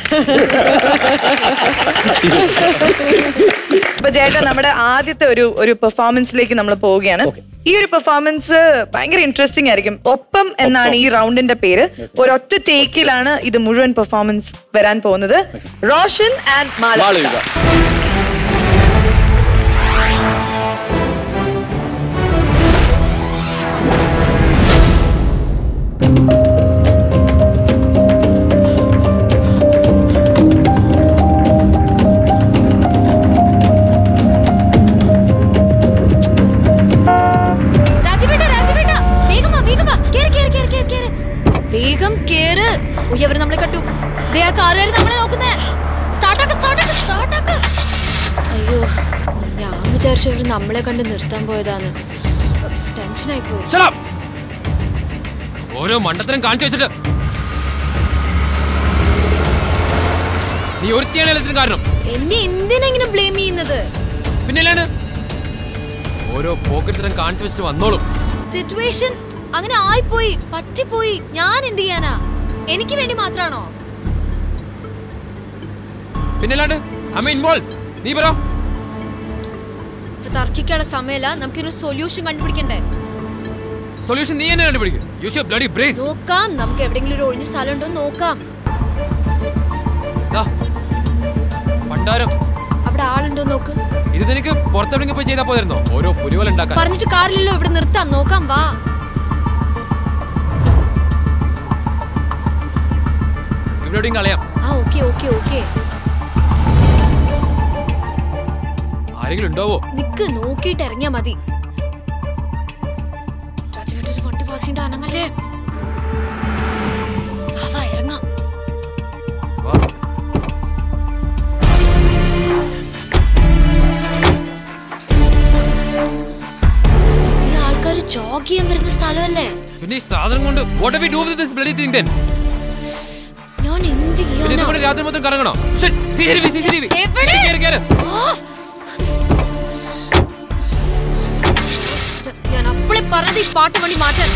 അപ്പൊ ചേട്ടാ നമ്മുടെ ആദ്യത്തെ ഒരു ഒരു പെർഫോമൻസിലേക്ക് നമ്മൾ പോവുകയാണ് ഈ ഒരു പെർഫോമൻസ് ഭയങ്കര ഇൻട്രസ്റ്റിംഗ് ആയിരിക്കും ഒപ്പം എന്നാണ് ഈ റൗണ്ടിന്റെ പേര് ഒരൊറ്റ ടേക്കിലാണ് ഇത് മുഴുവൻ പെർഫോമൻസ് വരാൻ പോകുന്നത് റോഷൻ ആൻഡ് മാളവിക രാജുവേട്ട രാജുവേട്ട വേഗം വാ വേഗം വാ കേറ് കേറ് കേറ് കേറ് കേറ് വേഗം കേറ് ഉയ്യ് അവര് നമ്മളെ കണ്ടു ദേ ആ കാറുകാർ നമ്മളെ നോക്കുന്നേ സ്റ്റാർട്ടാക്ക സ്റ്റാർട്ടാക്ക സ്റ്റാർട്ടാക്ക അയ്യോ ഞാൻ വിചാരിച്ചു അവര് നമ്മളെ കണ്ട് നിർത്താൻ പോയതാന്ന് ടെൻഷനായി പോയി Shut up! ഓരോ മണ്ടത്തരം കാണിച്ചു വെച്ചിട്ട് നീ ഒരുത്തിയാണ് എല്ലാത്തിനും കാരണം എന്നെ എന്തിനാ ഇങ്ങനെ ബ്ലെയിം ചെയ്യുന്നത് പിന്നെ അല്ലാണ്ട് ഓരോ പോക്കറ്റത്തരം കാണിച്ചു വെച്ചിട്ട് വന്നോളും സിറ്റുവേഷൻ അങ്ങനെ ആയിപ്പോയി പറ്റിപ്പോയി ഞാൻ എന്ത് ചെയ്യാനാ എനിക്ക് വേണ്ടി മാത്രാണോ പിന്നെ അല്ലാണ്ട് അമ്മ ഇൻവോൾവ് നീ പറ ഇപ്പൊ തർക്കിക്കാനുള്ള സമയമല്ല നമുക്കൊരു സൊല്യൂഷൻ കണ്ടുപിടിക്കണ്ടേ സൊല്യൂഷൻ നീ തന്നെ കണ്ടുപിടിക്കും യു ഷോ ബ്ലഡി ബ്രെയിൻ നോക്കാം നമുക്ക് എവിടെയെങ്കിലും ഒരു ഒഴിഞ്ഞ സ്ഥലം ഉണ്ടോ എന്ന് നോക്കാം പണ്ടാരം അവിടെ ആളുണ്ടോ എന്ന് നോക്ക് ഇത് നിനക്ക് പുറത്തെവിടെങ്കിലും പോയി ചെയ്താൽ പോയിരുന്നോ ഓരോ പുലിവൽ ഉണ്ടാക്കാൻ പറഞ്ഞിട്ട് കാറിലല്ലോ ഇവിടെ നിർത്താം നോക്കാം വാ ഇവിടെ എവിടെയും കളയാം ആ ഓക്കെ ഓക്കെ ഓക്കെ ആരെങ്കിലും ഉണ്ടാവോ നിക്ക് നോക്കിയിട്ട് ഇറങ്ങിയാ മതി രാജുവേട്ട ഒരു വണ്ടി പാസ് ചെയ്യേണ്ട അനങ്ങല്ലേ വാ, വാ ഇറങ്ങാം ഈ ആൾക്കാർ ജോഗ് ചെയ്യാൻ വരുന്ന സ്ഥലമല്ലേ പിന്നെ ഈ സാധനം കൊണ്ട് what we do with this bloody thing then ഞാൻ എന്ത് പിന്നെ ചെയ്യാനാ ഇതുകൊണ്ട് രാത്രി മൊത്തം കറങ്ങണോ സിസിടിവി സിസിടിവി എവിടെ? കേറ് കേറ് ആ! ഞാൻ അപ്പളെ പറഞ്ഞത് ഈ പാട്ട് വണ്ടി മാറ്റാൻ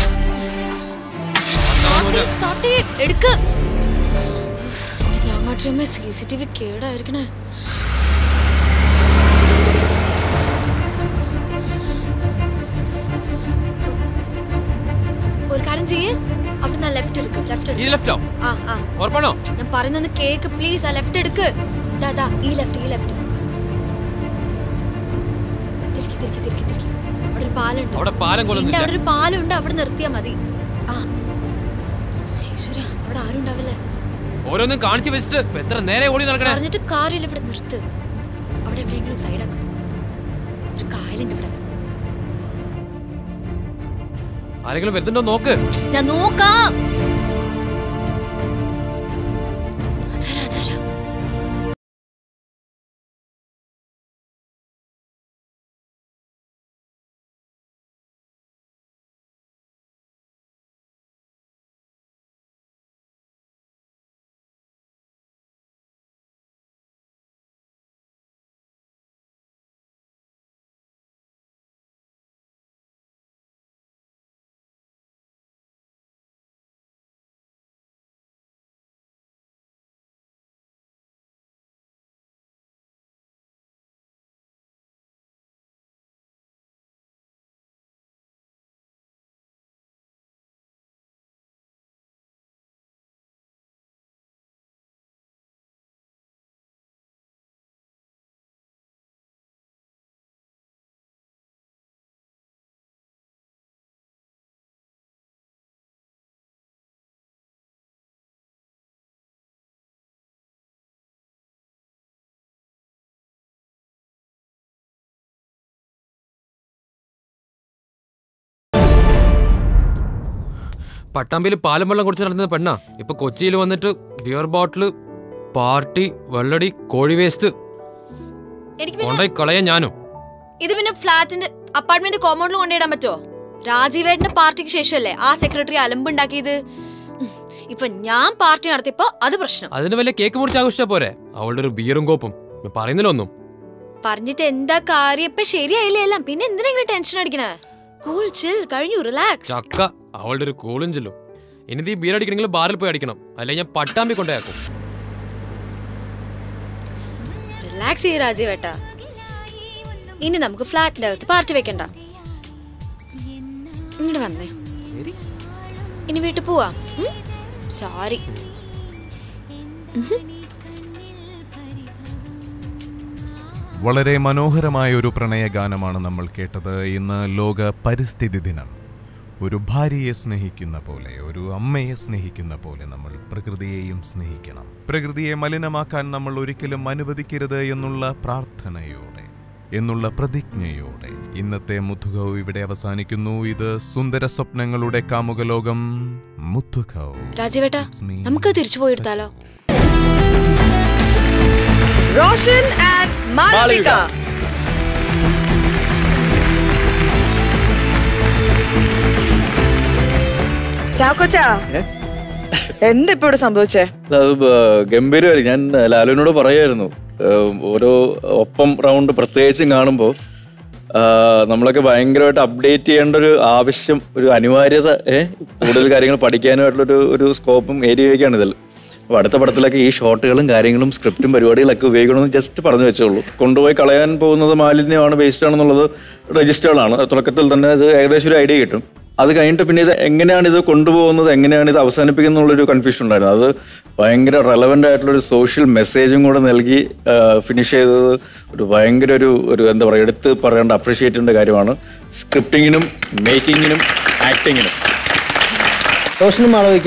Start ചെയ്യ്, start ചെയ്യ്, എടുക്ക് ഞാൻ മാറ്റുമ്പോ സി സി ടി വി കേടായിരിക്കണേ ഒരു കാര്യം ചെയ്യ് അവിടെ ലെഫ്റ്റ് എടുക്ക് ലെഫ്റ്റ് ഈ ലെഫ്റ്റോ ആ ആ ഉറപ്പാണോ ഞാൻ പറയുന്നൊന്ന് കേക്ക് പ്ലീസ് ആ ലെഫ്റ്റ് എടുക്ക് ദാ ദാ ഈ ലെഫ്റ്റ് ഈ ലെഫ്റ്റ് തിരിക്കി തിരിക്കി തിരിക്കി തിരിക്കി അവിടെ ഒരു പാലുണ്ട് അവിടെ പാലം ഉണ്ട്, കൊള്ളുന്നില്ല അവിടെ ഒരു പാലുണ്ട് അവിടെ നിർത്തിയാ മതി ആ ഈശ്വര അവിടെ ആരും ഉണ്ടാവില്ലേ ഓരോന്നും കാണിച്ചു വെച്ചിട്ട് ഇപ്പൊ എത്ര നേരെ ഓടി നടക്കണേ പറഞ്ഞിട്ട് കാര്യമില്ല ഇവിടെ നിർത്ത് അവിടെ എവിടെയെങ്കിലും സൈഡാക്കും ഒരു കായലുണ്ട് ഇവിടെ ആരെങ്കിലും വരുന്നുണ്ടോ നോക്ക് ഞാൻ നോക്കാം അതാരാ അതാരാ പട്ടാമ്പിയിൽ പാലും വെള്ളം കുടിച്ച് നടന്ന പെണ്ണാ ഇപ്പൊ കൊച്ചിയിൽ വന്നിട്ട് ബിയർ ബോട്ടില് പാർട്ടി വെള്ളടി കോഴി വേസ്റ്റ് എനിക്ക് പിന്നെ കൊണ്ടായി കളയാൻ ഞാനും ഇത് പിന്നെ ഫ്ലാറ്റിന്റെ അപ്പാർട്ട്മെന്റ് കോമ്പൗണ്ടിൽ കൊണ്ടിടാൻ പറ്റുമോ രാജീവേട്ടന്റെ പാർട്ടിക്ക് ശേഷമല്ലേ ആ സെക്രട്ടറി അലമ്പുണ്ടാക്കിയത് ഉം. ഇപ്പൊ ഞാൻ പാർട്ടി നടത്തിയപ്പോ അത് പ്രശ്നം അതിന് വല്ല കേക്ക് മുറിച്ച് ആഘോഷിച്ചാ പോരെ അവളുടെ ഒരു ബിയറും കോപ്പും ഇപ്പൊ പറയുന്നില്ല ഒന്നും പറഞ്ഞിട്ട് എന്താ കാര്യം ഇപ്പൊ ശരിയായില്ലേ എല്ലാം പിന്നെ എന്തിനാ ഇങ്ങനെ ടെൻഷൻ അടിക്കണേ കൂൾ ചിൽ കഴിഞ്ഞു റിലാക്സ് ചക്ക അവളുടെ ഒരു കൂളും ചെല്ലും ഇനി നീ ബിയർ അടിക്കണമെങ്കിൽ ബാറിൽ പോയി അടിക്കണം അല്ലെങ്കിൽ ഞാൻ പട്ടാമ്പി കൊണ്ടേക്കും റിലാക്സ് ചെയ്യ രാജീവേട്ട ഇനി നമുക്ക് ഫ്ലാറ്റിന്റെ അകത്ത് പാർട്ടി വെക്കണ്ട ഇങ്ങോട്ട് വന്നേ ഇനി വീട്ടിൽ പോവാ സോറി വളരെ മനോഹരമായ ഒരു പ്രണയഗാനമാണ് നമ്മൾ കേട്ടത് ഇന്ന് ലോക പരിസ്ഥിതി ദിനം ഒരു ഭാര്യയെ സ്നേഹിക്കുന്ന പോലെ ഒരു അമ്മയെ സ്നേഹിക്കുന്ന പോലെ നമ്മൾ പ്രകൃതിയെയും സ്നേഹിക്കണം പ്രകൃതിയെ മലിനമാക്കാൻ നമ്മൾ ഒരിക്കലും അനുവദിക്കരുത് എന്നുള്ള പ്രാർത്ഥനയോടെ എന്നുള്ള പ്രതിജ്ഞയോടെ ഇന്നത്തെ മുത്തുകൗ ഇവിടെ അവസാനിക്കുന്നു ഇത് സുന്ദര സ്വപ്നങ്ങളുടെ കാമുക ലോകം മുത്തുകൗ രാജീവേട്ട നമുക്ക് തിരിച്ചു പോയെടുത്താലോ റോഷൻ ആൻഡ് മാളവിക ചാക്കോച്ചാ എന്താ ഇപ്പൊ ഇവിടെ സംഭവിച്ചേ അത് ബ- ഗംഭീരമായിരിക്കും ഞാൻ ലാലുവിനോട് പറയായിരുന്നു ഏഹ് ഓരോ ഒപ്പം റൗണ്ട് പ്രത്യേകിച്ചും കാണുമ്പോൾ നമ്മളൊക്കെ ഭയങ്കരമായിട്ട് അപ്ഡേറ്റ് ചെയ്യേണ്ട ഒരു ആവശ്യം ഒരു അനിവാര്യത ഏഹ് കൂടുതൽ കാര്യങ്ങൾ പഠിക്കാനുമായിട്ടുള്ളൊരു ഒരു സ്കോപ്പും ഏരിയയൊക്കെയാണ് ഇതിൽ അപ്പോൾ അടുത്ത പടത്തിലൊക്കെ ഈ ഷോട്ടുകളും കാര്യങ്ങളും സ്ക്രിപ്റ്റും പരിപാടികളൊക്കെ ഉപയോഗിക്കണമെന്ന് ജസ്റ്റ് പറഞ്ഞു വെച്ചോളൂ കൊണ്ടുപോയി കളയാൻ പോകുന്നത് മാലിന്യമാണ് വേസ്റ്റ് ആണെന്നുള്ളത് രജിസ്റ്റേർഡാണ് തുടക്കത്തിൽ തന്നെ ഇത് ഏകദേശം ഒരു ഐഡിയ കിട്ടും അത് കഴിഞ്ഞിട്ട് പിന്നെ ഇത് എങ്ങനെയാണ് ഇത് കൊണ്ടുപോകുന്നത് എങ്ങനെയാണ് ഇത് അവസാനിപ്പിക്കുന്നത് എന്നുള്ളൊരു കൺഫ്യൂഷൻ ഉണ്ടായിരുന്നു അത് ഭയങ്കര റെലവൻ്റ് ആയിട്ടുള്ളൊരു സോഷ്യൽ മെസ്സേജും കൂടെ നൽകി ഫിനിഷ് ചെയ്തത് ഒരു ഭയങ്കര ഒരു ഒരു എന്താ പറയുക എടുത്ത് പറയേണ്ട അപ്രീഷിയേറ്റ് ചെയ്യേണ്ട കാര്യമാണ് സ്ക്രിപ്റ്റിങ്ങിനും മേക്കിങ്ങിനും ആക്ടിങ്ങിനും റോഷനും മാളവിക്കും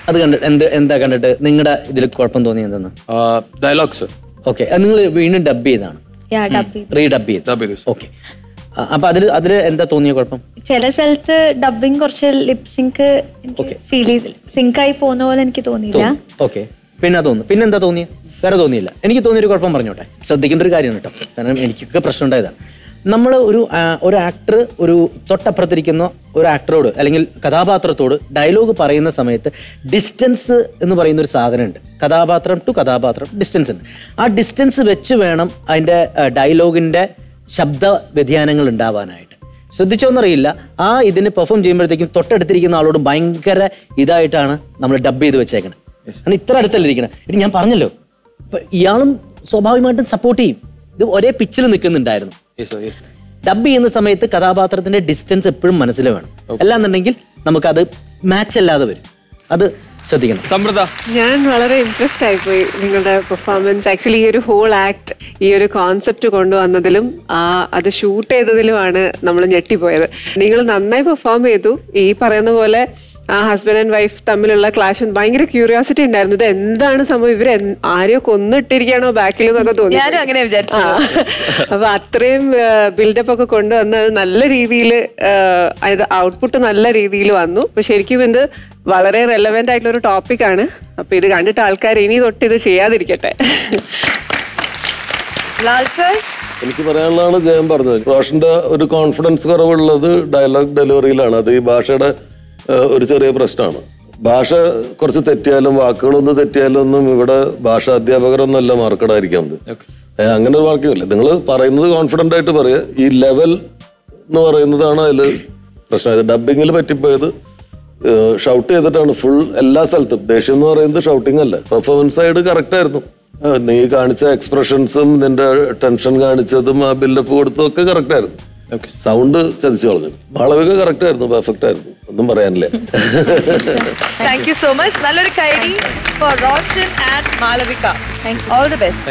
അത് കണ്ടിട്ട് എന്ത് എന്താ കണ്ടിട്ട് നിങ്ങളുടെ ഇതിൽ കുഴപ്പം തോന്നി എന്തെന്ന് ഡയലോഗ്സ് ഓക്കെ നിങ്ങൾ വീണ്ടും ഡബ് ചെയ്താണ് യാ ഡബ് റീ ഡബ് ചെയ്ത് ഓക്കെ അപ്പൊ അതിൽ അതിൽ എന്താ തോന്നിയ കുഴപ്പം ചില സ്ഥലത്ത് ഡബിങ് കുറച്ച് ലിപ് സിങ്ക് ഫീൽ ചെയ്ത് സിങ്ക് ആയി പോകുന്ന പോലെ എനിക്ക് തോന്നിയില്ല ഓക്കെ പിന്നെ തോന്നുന്നു പിന്നെ എന്താ തോന്നിയ വേറെ തോന്നിയില്ല എനിക്ക് തോന്നിയൊരു കുഴപ്പം പറഞ്ഞോട്ടെ ശ്രദ്ധിക്കേണ്ട ഒരു കാര്യമാണ് കേട്ടോ കാരണം എനിക്കൊക്കെ പ്രശ്നം ഉണ്ടായതാണ് നമ്മൾ ഒരു ആ, ഒരു ആക്ടർ ഒരു തൊട്ടപ്പുറത്തിരിക്കുന്ന ഒരു ആക്ടറോട് അല്ലെങ്കിൽ കഥാപാത്രത്തോട് ഡയലോഗ് പറയുന്ന സമയത്ത് ഡിസ്റ്റൻസ് എന്ന് പറയുന്ന ഒരു സാധനമുണ്ട് കഥാപാത്രം ടു കഥാപാത്രം ഡിസ്റ്റൻസ് ഉണ്ട് ആ ഡിസ്റ്റൻസ് വെച്ച് വേണം അതിൻ്റെ ഡയലോഗിൻ്റെ ശബ്ദ വ്യതിയാനങ്ങൾ ഉണ്ടാവാനായിട്ട് ശ്രദ്ധിച്ചോന്നറിയില്ല ആ ഇതിന് പെർഫോം ചെയ്യുമ്പോഴത്തേക്കും തൊട്ടടുത്തിരിക്കുന്ന ആളോട് ഭയങ്കര ഇതായിട്ടാണ് നമ്മൾ ഡബ് ചെയ്ത് വെച്ചേക്കണത് കാരണം ഇത്ര അടുത്തല്ല ഇരിക്കണം ഇനി ഞാൻ പറഞ്ഞല്ലോ ഇപ്പൊ ഇയാളും സ്വാഭാവികമായിട്ടും സപ്പോർട്ട് ചെയ്യും ഇത് ഒരേ പിച്ചിൽ നിൽക്കുന്നുണ്ടായിരുന്നു ഡബ് ചെയ്യുന്ന സമയത്ത് കഥാപാത്രത്തിന്റെ ഡിസ്റ്റൻസ് എപ്പോഴും മനസ്സിൽ വേണം അല്ലാന്നുണ്ടെങ്കിൽ നമുക്കത് മാച്ച് അല്ലാതെ വരും അത് ശ്രദ്ധിക്കണം സമൃദ്ധ ഞാൻ വളരെ ഇൻട്രസ്റ്റ് ആയിപ്പോയി നിങ്ങളുടെ പെർഫോമൻസ് ആക്ച്വലി ഈ ഒരു ഹോൾ ആക്ട് ഈ ഒരു കോൺസെപ്റ്റ് കൊണ്ടുവന്നതിലും ആ അത് ഷൂട്ട് ചെയ്തതിലുമാണ് നമ്മൾ ഞെട്ടിപ്പോയത് നിങ്ങൾ നന്നായി പെർഫോം ചെയ്തു ഈ പറയുന്ന പോലെ ആ ഹസ്ബൻഡ് ആൻഡ് വൈഫ് തമ്മിലുള്ള ക്ലാഷ് ഭയങ്കര ക്യൂരിയോസിറ്റി ഉണ്ടായിരുന്നു ഇത് എന്താണ് സംഭവം ഇവർ ആരെയോ കൊന്നിട്ടിരിക്കുകയാണോ ബാക്കിൽ എന്നൊക്കെ തോന്നി ഞാനും അങ്ങനെ വിചാരിച്ചു. അപ്പൊ അത്രയും ബിൽഡപ്പ് ഒക്കെ കൊണ്ടുവന്ന് അത് നല്ല രീതിയിൽ അതായത് ഔട്ട്പുട്ട് നല്ല രീതിയിൽ വന്നു അപ്പൊ ശരിക്കും ഇത് വളരെ റെലവെന്റ് ആയിട്ടുള്ള ഒരു ടോപ്പിക്കാണ് അപ്പൊ ഇത് കണ്ടിട്ട് ആൾക്കാർ ഇനി തൊട്ട് ഇത് ചെയ്യാതിരിക്കട്ടെ ലാൽ സർ എനിക്ക് പറയാനുള്ളതാണ് ജയം പറഞ്ഞത് റോഷന്റെ ഒരു കോൺഫിഡൻസ് കുറവുള്ളത് ഡയലോഗ് ഡെലിവറിയിലാണ് അത് ഈ ഭാഷയുടെ ഏഹ്, ഒരു ചെറിയ പ്രശ്നമാണ് ഭാഷ കുറച്ച് തെറ്റിയാലും വാക്കുകളൊന്ന് തെറ്റിയാലും ഒന്നും ഇവിടെ ഭാഷ അധ്യാപകരൊന്നുമല്ല മാർക്കടായിരിക്കുന്നത് ഏഹ്, അങ്ങനെ ഒരു വാക്യമില്ല നിങ്ങൾ പറയുന്നത് കോൺഫിഡന്റ് ആയിട്ട് പറയുക ഈ ലെവൽ എന്ന് പറയുന്നതാണ് അതിൽ പ്രശ്നം ഇത് ഡബിങ്ങിൽ പറ്റിപ്പോയത് ഷൗട്ട് ചെയ്തിട്ടാണ് ഫുൾ എല്ലാ സ്ഥലത്തും ദേഷ്യം എന്ന് പറയുന്നത് ഷൗട്ടിംഗ് അല്ല പെർഫോമൻസ് സൈഡ് കറക്റ്റ് ആയിരുന്നു ആ, നീ കാണിച്ച എക്സ്പ്രഷൻസും നിന്റെ ടെൻഷൻ കാണിച്ചതും ആ ബിൽഡപ്പ് കൊടുത്തതും ഒക്കെ കറക്റ്റ് ആയിരുന്നു സൗണ്ട് ചതിച്ചു കളഞ്ഞു മാളവിക കറക്റ്റ് ആയിരുന്നു പെർഫെക്റ്റ് ആയിരുന്നു ഒന്നും പറയാനില്ല താങ്ക് യു സോ മച്ച് നല്ലൊരു കൈഡി for Roshan and Malavika all the best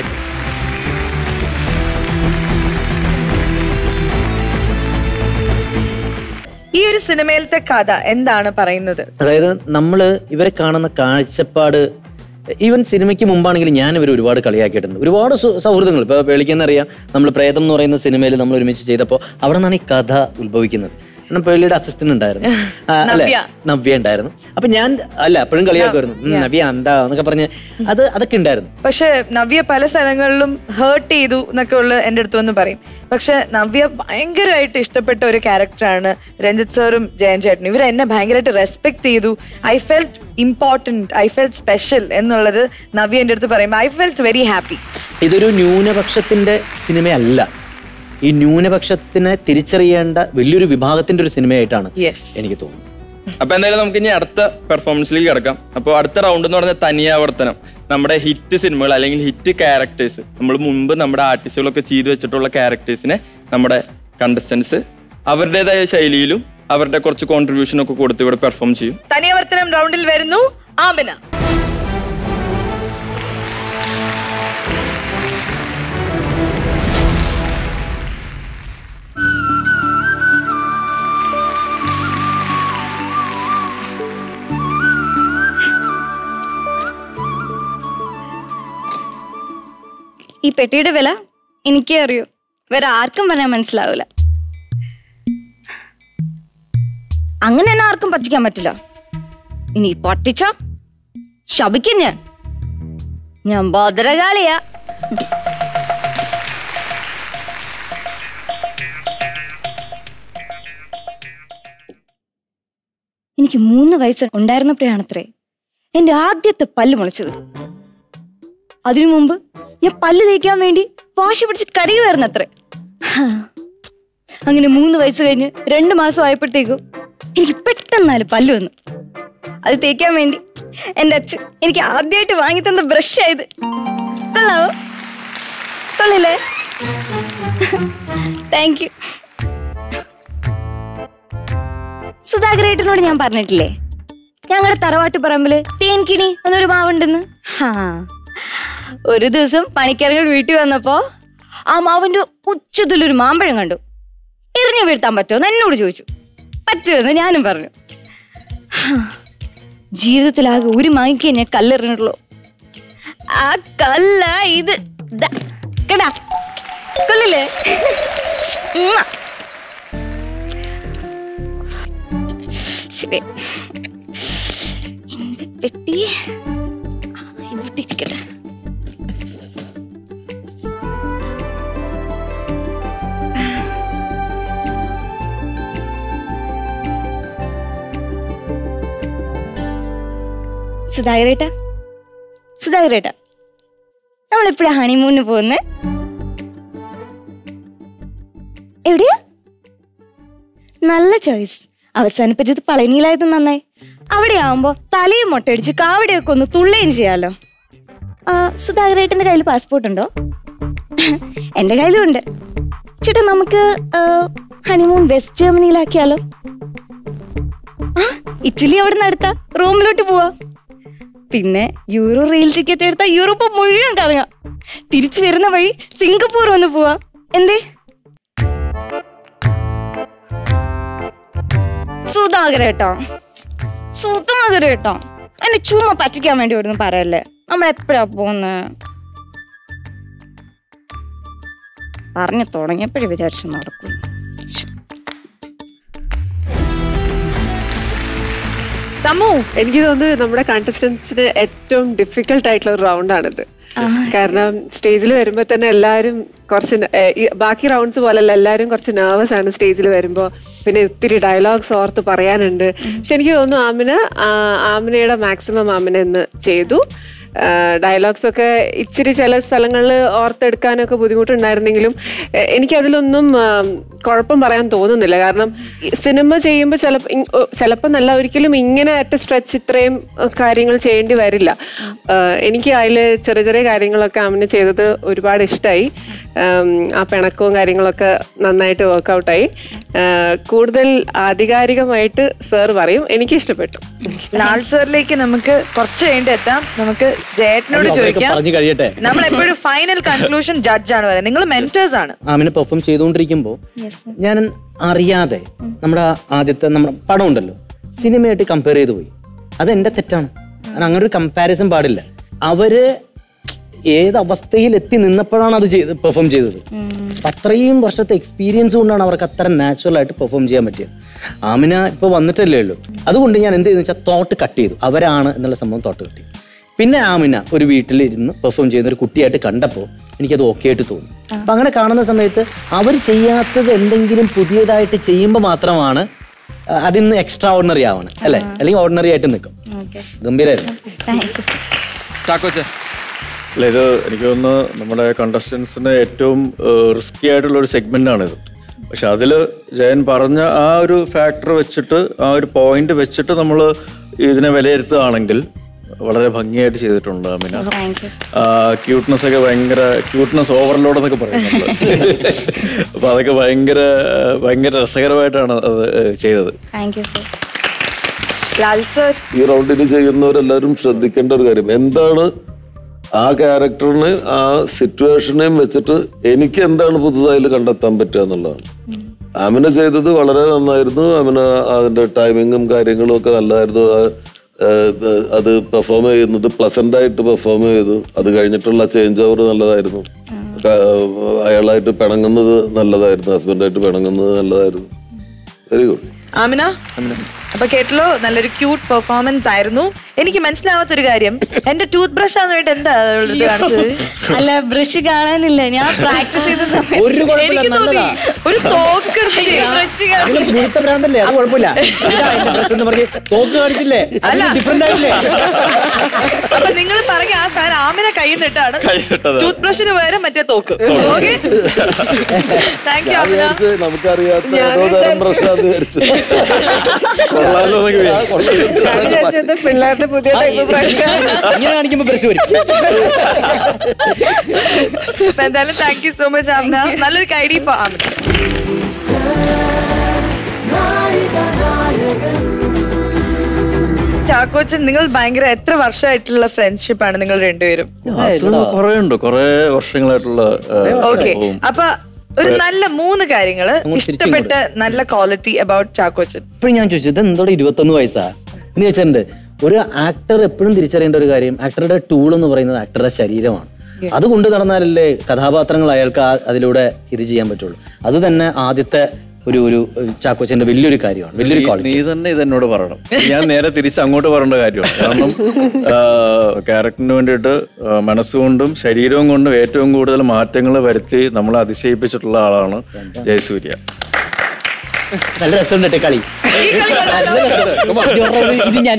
ഈ ഒരു സിനിമയിലത്തെ കഥ എന്താണ് പറയുന്നത് അതായത് നമ്മൾ ഇവരെ കാണുന്ന കാഴ്ചപ്പാട് ഈവൻ സിനിമയ്ക്ക് മുമ്പാണെങ്കിലും ഞാൻ ഇവർ ഒരുപാട് കളിയാക്കിയിട്ടുണ്ട് ഒരുപാട് സു- സൗഹൃദങ്ങൾ ഇപ്പോൾ പേളിക്കെന്നറിയാം നമ്മൾ പ്രേതം എന്ന് പറയുന്ന സിനിമയിൽ നമ്മൾ ഒരുമിച്ച് ചെയ്തപ്പോൾ അവിടെ നിന്നാണ് ഈ കഥ ഉത്ഭവിക്കുന്നത് കാരണം പേളിയുടെ അസിസ്റ്റന്റ് ഉണ്ടായിരുന്നു ആ, അല്ലേ നവ്യ. നവ്യ ഉണ്ടായിരുന്നു അപ്പൊ ഞാൻ അല്ല എപ്പോഴും കളിയാക്കുമായിരുന്നു ഉം, നവ്യ എന്താ എന്നൊക്കെ പറഞ്ഞ് അത് അതൊക്കെ ഉണ്ടായിരുന്നു പക്ഷെ നവ്യ പല സ്ഥലങ്ങളിലും ഹേർട്ട് ചെയ്തു എന്നൊക്കെ ഉള്ള എൻ്റെ അടുത്ത് വന്ന് പറയും പക്ഷെ നവ്യ ഭയങ്കരമായിട്ട് ഇഷ്ടപ്പെട്ട ഒരു ക്യാരക്ടറാണ് രഞ്ജിത്ത് സാറും ജയൻ ചേട്ടനും ഇവർ എന്നെ ഭയങ്കരമായിട്ട് റെസ്പെക്ട് ചെയ്തു I felt important I felt special എന്നുള്ളത് നവ്യ എൻ്റെ അടുത്ത് പറയുമ്പോൾ ഐ ഫെൽറ്റ് വെരി ഹാപ്പി ഇതൊരു ന്യൂനപക്ഷത്തിന്റെ സിനിമയല്ല ഈ ന്യൂനപക്ഷത്തിനെ തിരിച്ചറിയേണ്ട വലിയൊരു വിഭാഗത്തിന്റെ ഒരു സിനിമയായിട്ടാണ് എനിക്ക് തോന്നുന്നത് അപ്പൊ എന്തായാലും നമുക്ക് ഇനി അടുത്ത പെർഫോമൻസിലേക്ക് കിടക്കാം അപ്പോൾ അടുത്ത റൗണ്ട് എന്ന് പറഞ്ഞാൽ തനിയാവർത്തനം നമ്മുടെ ഹിറ്റ് സിനിമകൾ അല്ലെങ്കിൽ ഹിറ്റ് ക്യാരക്ടേഴ്സ് നമ്മൾ മുമ്പ് നമ്മുടെ ആർട്ടിസ്റ്റുകളൊക്കെ ചെയ്തു വെച്ചിട്ടുള്ള ക്യാരക്ടേഴ്സിനെ നമ്മുടെ കണ്ടസ്റ്റൻസ് അവരുടേതായ ശൈലിയിലും അവരുടെ കുറച്ച് കോൺട്രിബ്യൂഷൻ ഒക്കെ കൊടുത്ത് ഇവിടെ പെർഫോം ചെയ്യും തനിയവർത്തനം റൗണ്ടിൽ വരുന്നു ആമിന ഈ പെട്ടിയുടെ വില എനിക്കേ അറിയൂ വേറെ ആർക്കും പറഞ്ഞാൽ മനസ്സിലാവില്ല അങ്ങനെ തന്നെ ആർക്കും പറ്റിക്കാൻ പറ്റില്ല ഇനി പറ്റിച്ച ശപിക്കും ഞാൻ ഞാൻ ഭദ്രകാളിയാ എനിക്ക് മൂന്ന് വയസ്സ് ഉണ്ടായിരുന്നപ്പോഴാണത്രേ എന്റെ ആദ്യത്തെ പല്ല് മുളച്ചത് അതിനു മുമ്പ് ഞാൻ പല്ല് തേക്കാൻ വേണ്ടി വാശി പിടിച്ച് കരയുമായിരുന്നു അത്രേ അങ്ങനെ മൂന്ന് വയസ്സ് കഴിഞ്ഞ് രണ്ട് മാസം ആയപ്പോഴത്തേക്കും എനിക്ക് പെട്ടെന്നാല് പല്ല് വന്നു അത് തേക്കാൻ വേണ്ടി എൻ്റെ അച്ഛൻ എനിക്ക് ആദ്യമായിട്ട് വാങ്ങി തന്ന ബ്രഷ് ആയത് കൊള്ളാവോ കൊള്ളില്ലേ താങ്ക് യു സുധാകരേട്ടനോട് ഞാൻ പറഞ്ഞിട്ടില്ലേ ഞങ്ങളുടെ തറവാട്ട് പറമ്പില് തേൻകിണി എന്നൊരു മാവുണ്ടെന്ന് ഹാ ഒരു ദിവസം പണിക്കാരങ്ങൾ വീട്ടിൽ വന്നപ്പോ ആ മാവിന്റെ ഉച്ചത്തിലൊരു മാമ്പഴം കണ്ടു എറിഞ്ഞു വീഴ്ത്താൻ പറ്റുമോ എന്ന് എന്നോട് ചോദിച്ചു പറ്റുമെന്ന് ഞാനും പറഞ്ഞു ഹാ. ജീവിതത്തിലാകെ ഒരു മാങ്ങിക്കേ ഞാൻ കല്ലെറിഞ്ഞുള്ളൂ ആ കല്ല ഇത് ദാ, കേടാ കൊള്ളില്ലേ ഉമ്മ. ശരി എന്ത് പെട്ടി ഇവിടെ ഇരിക്കട്ടെ സുധാകരേട്ടാ സുധാകരേട്ടാ നമ്മളിപ്പോഴാ ഹണിമൂണിന് പോകുന്നേ എവിടെയാ നല്ല ചോയ്സ് അവസാനിപ്പിച്ചത് പളനിയിലായത് നന്നായി അവിടെ ആവുമ്പോ തലയും മൊട്ടയടിച്ച് കാവടിയൊക്കെ ഒന്ന് തുള്ളുകയും ചെയ്യാലോ ആ, സുധാകരേട്ടന്റെ കയ്യിൽ പാസ്പോർട്ട് ഉണ്ടോ എന്റെ കയ്യിലും ഉണ്ട് ചേട്ടാ നമുക്ക് ആ, ഹണിമൂൺ വെസ്റ്റ് ജർമ്മനിയിലാക്കിയാലോ ആ ഇറ്റലി അവിടെ നിന്ന് എടുത്താ റോമിലോട്ട് പോവാ പിന്നെ യൂറോ റെയിൽ ടിക്കറ്റ് എടുത്താൽ യൂറോപ്പ് മുഴുവൻ കറങ്ങാം തിരിച്ചു വരുന്ന വഴി സിംഗപ്പൂർ ഒന്ന് പോവാ എന്തേ സുധാകരേട്ടോ സുധാകരേട്ടോ എന്നെ ചുമ്മാ പറ്റിക്കാൻ വേണ്ടി ഒരു പറയല്ലേ നമ്മൾ എപ്പോഴാ പോകുന്നത് പറഞ്ഞു തുടങ്ങിയപ്പോഴേ വിചാരിച്ചു നടക്കും സമു എനിക്ക് തോന്നുന്നു നമ്മുടെ കണ്ടസ്റ്റൻസിന് ഏറ്റവും ഡിഫിക്കൽട്ട് ആയിട്ടുള്ള ഒരു റൗണ്ടാണിത് കാരണം സ്റ്റേജിൽ വരുമ്പോൾ തന്നെ എല്ലാവരും കുറച്ച് ന- ഏഹ് ഈ ബാക്കി റൗണ്ട്സ് പോലല്ല എല്ലാവരും കുറച്ച് നെർവസ് ആണ് സ്റ്റേജിൽ വരുമ്പോൾ പിന്നെ ഒത്തിരി ഡയലോഗ്സ് ഓർത്ത് പറയാനുണ്ട് പക്ഷെ എനിക്ക് തോന്നുന്നു ആമിന ആ, ആമിനയുടെ മാക്സിമം ആമിന ഇന്ന് ചെയ്തു ഡയലോഗ്സ് ഒക്കെ ഇച്ചിരി ചില സ്ഥലങ്ങളിൽ ഓർത്തെടുക്കാനൊക്കെ ബുദ്ധിമുട്ടുണ്ടായിരുന്നെങ്കിലും എ- എനിക്കതിലൊന്നും ആം, കുഴപ്പം പറയാൻ തോന്നുന്നില്ല കാരണം ഈ സിനിമ ചെയ്യുമ്പോൾ ചിലപ്പോൾ ചിലപ്പോൾ നല്ല ഒരിക്കലും ഇങ്ങനെ അറ്റ് സ്ട്രെച്ച് ഇത്രയും അഹ്, കാര്യങ്ങൾ ചെയ്യേണ്ടി വരില്ല ആഹ്, എനിക്ക് അതിൽ ചെറിയ ചെറിയ കാര്യങ്ങളൊക്കെ അമ്മ ചെയ്തത് ഒരുപാട് ഇഷ്ടമായി ആ പിണക്കവും കാര്യങ്ങളൊക്കെ നന്നായിട്ട് വർക്കൗട്ടായി കൂടുതൽ ആധികാരികമായിട്ട് സാർ പറയും എനിക്ക് ഇഷ്ടപ്പെട്ടു ലാൽ സാറിലേക്ക് നമുക്ക് കുറച്ച് കഴിഞ്ഞിട്ട് എത്താം നമുക്ക് ജയേട്ടനോട് അവരൊക്കെ ചോദിക്കാം പറഞ്ഞു കഴിയട്ടെ നമ്മൾ എപ്പോഴും ഫൈനൽ കൺക്ലൂഷൻ ജഡ്ജാണ് പറയുന്നത് നിങ്ങൾ മെന്റേഴ്സ് ആണ് ആമിനെ പെർഫോം ചെയ്തുകൊണ്ടിരിക്കുമ്പോൾ ഞാൻ അറിയാതെ നമ്മുടെ ആ ആദ്യത്തെ നമ്മുടെ പടം ഉണ്ടല്ലോ സിനിമയായിട്ട് കമ്പയർ ചെയ്ത് പോയി അത് എൻ്റെ തെറ്റാണ് കാരണം അങ്ങനെ ഒരു കമ്പാരിസൺ പാടില്ല അവര് ഏത് അവസ്ഥയിൽ എത്തി നിന്നപ്പോഴാണ് അത് ചെയ്ത് പെർഫോം ചെയ്തത് അപ്പൊ അത്രയും വർഷത്തെ എക്സ്പീരിയൻസ് കൊണ്ടാണ് അവർക്ക് അത്ര നാച്ചുറൽ ആയിട്ട് പെർഫോം ചെയ്യാൻ പറ്റിയത് ആമിന ഇപ്പോൾ വന്നിട്ടല്ലേ ഉള്ളൂ അതുകൊണ്ട് ഞാൻ എന്ത് ചെയ്തു വെച്ചാൽ തോട്ട് കട്ട് ചെയ്തു അവരാണ് എന്നുള്ള സംഭവം തോട്ട് കട്ട് ചെയ്തു പിന്നെ ആമിന ഒരു വീട്ടിലിരുന്ന് പെർഫോം ചെയ്യുന്ന ഒരു കുട്ടിയായിട്ട് കണ്ടപ്പോൾ എനിക്കത് ഓക്കെ ആയിട്ട് തോന്നി അപ്പൊ അങ്ങനെ കാണുന്ന സമയത്ത് അവർ ചെയ്യാത്തത് എന്തെങ്കിലും പുതിയതായിട്ട് ചെയ്യുമ്പോൾ മാത്രമാണ് ആ, അതിന്ന് എക്സ്ട്രാ ഓർഡിനറി ആവണം അല്ലേ അല്ലെങ്കിൽ ഓർഡിനറി ആയിട്ട് നിൽക്കും ഗംഭീരമായിരുന്നു ചാക്കോച്ച അല്ല ഇത് എനിക്ക് തോന്നുന്നു നമ്മുടെ കണ്ടസ്റ്റൻസിന് ഏറ്റവും റിസ്കി ആയിട്ടുള്ള ഒരു സെഗ്മെന്റ് ആണിത് പക്ഷെ അതിൽ ജയൻ പറഞ്ഞ ആ ഒരു ഫാക്ടർ വെച്ചിട്ട് ആ ഒരു പോയിന്റ് വെച്ചിട്ട് നമ്മൾ ഇതിനെ വിലയിരുത്തുകയാണെങ്കിൽ വളരെ ഭംഗിയായിട്ട് ചെയ്തിട്ടുണ്ട് അമിന ക്യൂട്ട്നെസ് ഒക്കെ ഭയങ്കര ക്യൂട്ട്നെസ് ഓവർലോഡ് എന്നൊക്കെ പറയുന്നുണ്ട് അപ്പൊ അതൊക്കെ ഭയങ്കര ഭയങ്കര രസകരമായിട്ടാണ് അത് ചെയ്തത് thank you sir Lal sir ഈ റൗണ്ടിന് ചെയ്യുന്നവരെല്ലാവരും ശ്രദ്ധിക്കേണ്ട ഒരു കാര്യം എന്താണ് ആ ക്യാരക്ടറിന് ആ സിറ്റുവേഷനെയും വെച്ചിട്ട് എനിക്ക് എന്താണ് പുതുതായി കണ്ടെത്താൻ പറ്റുക എന്നുള്ളതാണ് ആമിന ചെയ്തത് വളരെ നന്നായിരുന്നു ആമിന അതിന്റെ ടൈമിങ്ങും കാര്യങ്ങളും ഒക്കെ നല്ലതായിരുന്നു ആ, ഏഹ്, അത് പെർഫോം ചെയ്യുന്നത് പ്ലസന്റ് ആയിട്ട് പെർഫോം ചെയ്തു അത് കഴിഞ്ഞിട്ടുള്ള ചേഞ്ച് ഓവർ നല്ലതായിരുന്നു ക- അയാളായിട്ട് പിണങ്ങുന്നത് നല്ലതായിരുന്നു ഹസ്ബൻഡായിട്ട് പിണങ്ങുന്നത് നല്ലതായിരുന്നു വെരി ഗുഡ് ആമിന അപ്പൊ കേട്ടല്ലോ നല്ലൊരു ക്യൂട്ട് പെർഫോമൻസ് ആയിരുന്നു എനിക്ക് മനസ്സിലാവാത്ത ഒരു കാര്യം എന്റെ ടൂത്ത് ബ്രഷ് ആണെന്ന് വേണ്ടി എന്താ അവളുടെ അടുത്ത് കാണിച്ചത് അല്ല ബ്രഷ് കാണാനില്ല ഞാൻ പ്രാക്ടീസ് ചെയ്ത സമയത്ത് ഒരു കുഴപ്പമില്ല എനിക്ക് തോന്നി നല്ലതാ ഒരു തോക്ക് എടുത്തിട്ട് brush കാണാൻ. അതിന് മുഴുത്ത ഭ്രാന്തല്ലേ അത് കുഴപ്പമില്ല ഇതാ എന്റെ പ്രശ്നം എന്ന് പറഞ്ഞ് തോക്ക് കാണിച്ചില്ലേ അല്ല. ഡിഫറെന്റ് ആയില്ലേ അപ്പൊ നിങ്ങൾ പറഞ്ഞ ആ സാധനം ആമിനെ കയ്യിൽ നിന്നിട്ടാണ് കയ്യിലിട്ടതാ. ടൂത്ത് ബ്രഷിന് പകരം മറ്റേ തോക്ക് ഓക്കെ താങ്ക് യു ഞാൻ ആമിന വിചാരിച്ചു നമുക്കറിയാത്ത ഏതോ തരം പ്രശ്നമാണെന്ന് വിചാരിച്ചു കൊള്ളാലോ എന്നൊക്കെ വിചാരിച്ചു. ഞാൻ വിചാരിച്ചത് പിള്ളേരുടെ പുതിയ ടൈപ്പ് ബ്രഷ് ഇങ്ങനെ കാണിക്കുമ്പോ ബ്രഷ് വരും അപ്പൊ എന്തായാലും thank you so much Amina നല്ലൊരു കൈഡി ഇപ്പൊ ആമിന ചാക്കോച്ചൻ നിങ്ങൾ ഭയങ്കര എത്ര വർഷമായിട്ടുള്ള ഫ്രണ്ട്ഷിപ്പ് ആണ് നിങ്ങൾ രണ്ടുപേരും അത് കുറേ ഉണ്ട് കുറേ വർഷങ്ങളായിട്ടുള്ള ആ, ഓക്കെ അനുഭവം. അപ്പൊ ഒരു നല്ല മൂന്ന് കാര്യങ്ങള് അങ്ങോട്ട് തിരിച്ചും ഇഷ്ടപ്പെട്ട നല്ല ക്വാളിറ്റി അബൌട്ട് ചാക്കോച്ചൻ ഇപ്പൊ ഞാൻ ചോദിച്ചു ഇത് എന്തോടെ ഇരുപത്തൊന്ന് വയസ്സാ എന്ന് ചോദിച്ചിട്ടുണ്ട് ഒരു ആക്ടർ എപ്പോഴും തിരിച്ചറിയേണ്ട ഒരു കാര്യം ആക്ടറുടെ ടൂൾ എന്ന് പറയുന്നത് ആക്ടറുടെ ശരീരമാണ് അത് കൊണ്ട് നടന്നാലല്ലേ കഥാപാത്രങ്ങൾ അയാൾക്ക് ആ- അതിലൂടെ ഇത് ചെയ്യാൻ പറ്റുള്ളൂ അത് തന്നെ ആദ്യത്തെ ഒരു ഒരു ചാക്കോച്ചന്റെ വലിയൊരു കാര്യമാണ് വലിയൊരു നീ- ക്വാളിറ്റി നീ തന്നെ ഇത് എന്നോട് പറയണം ഞാൻ നേരെ തിരിച്ച് അങ്ങോട്ട് പറയേണ്ട കാര്യമാണ് കാരണം ക്യാരക്ടറിന് വേണ്ടിയിട്ട് ആ, മനസ്സുകൊണ്ടും ശരീരവും കൊണ്ടും ഏറ്റവും കൂടുതൽ മാറ്റങ്ങൾ വരുത്തി നമ്മളെ അതിശയിപ്പിച്ചിട്ടുള്ള ആളാണ് ജയസൂര്യ നല്ല രസമുണ്ട് കേട്ടോ കളി ഇത് ഞാൻ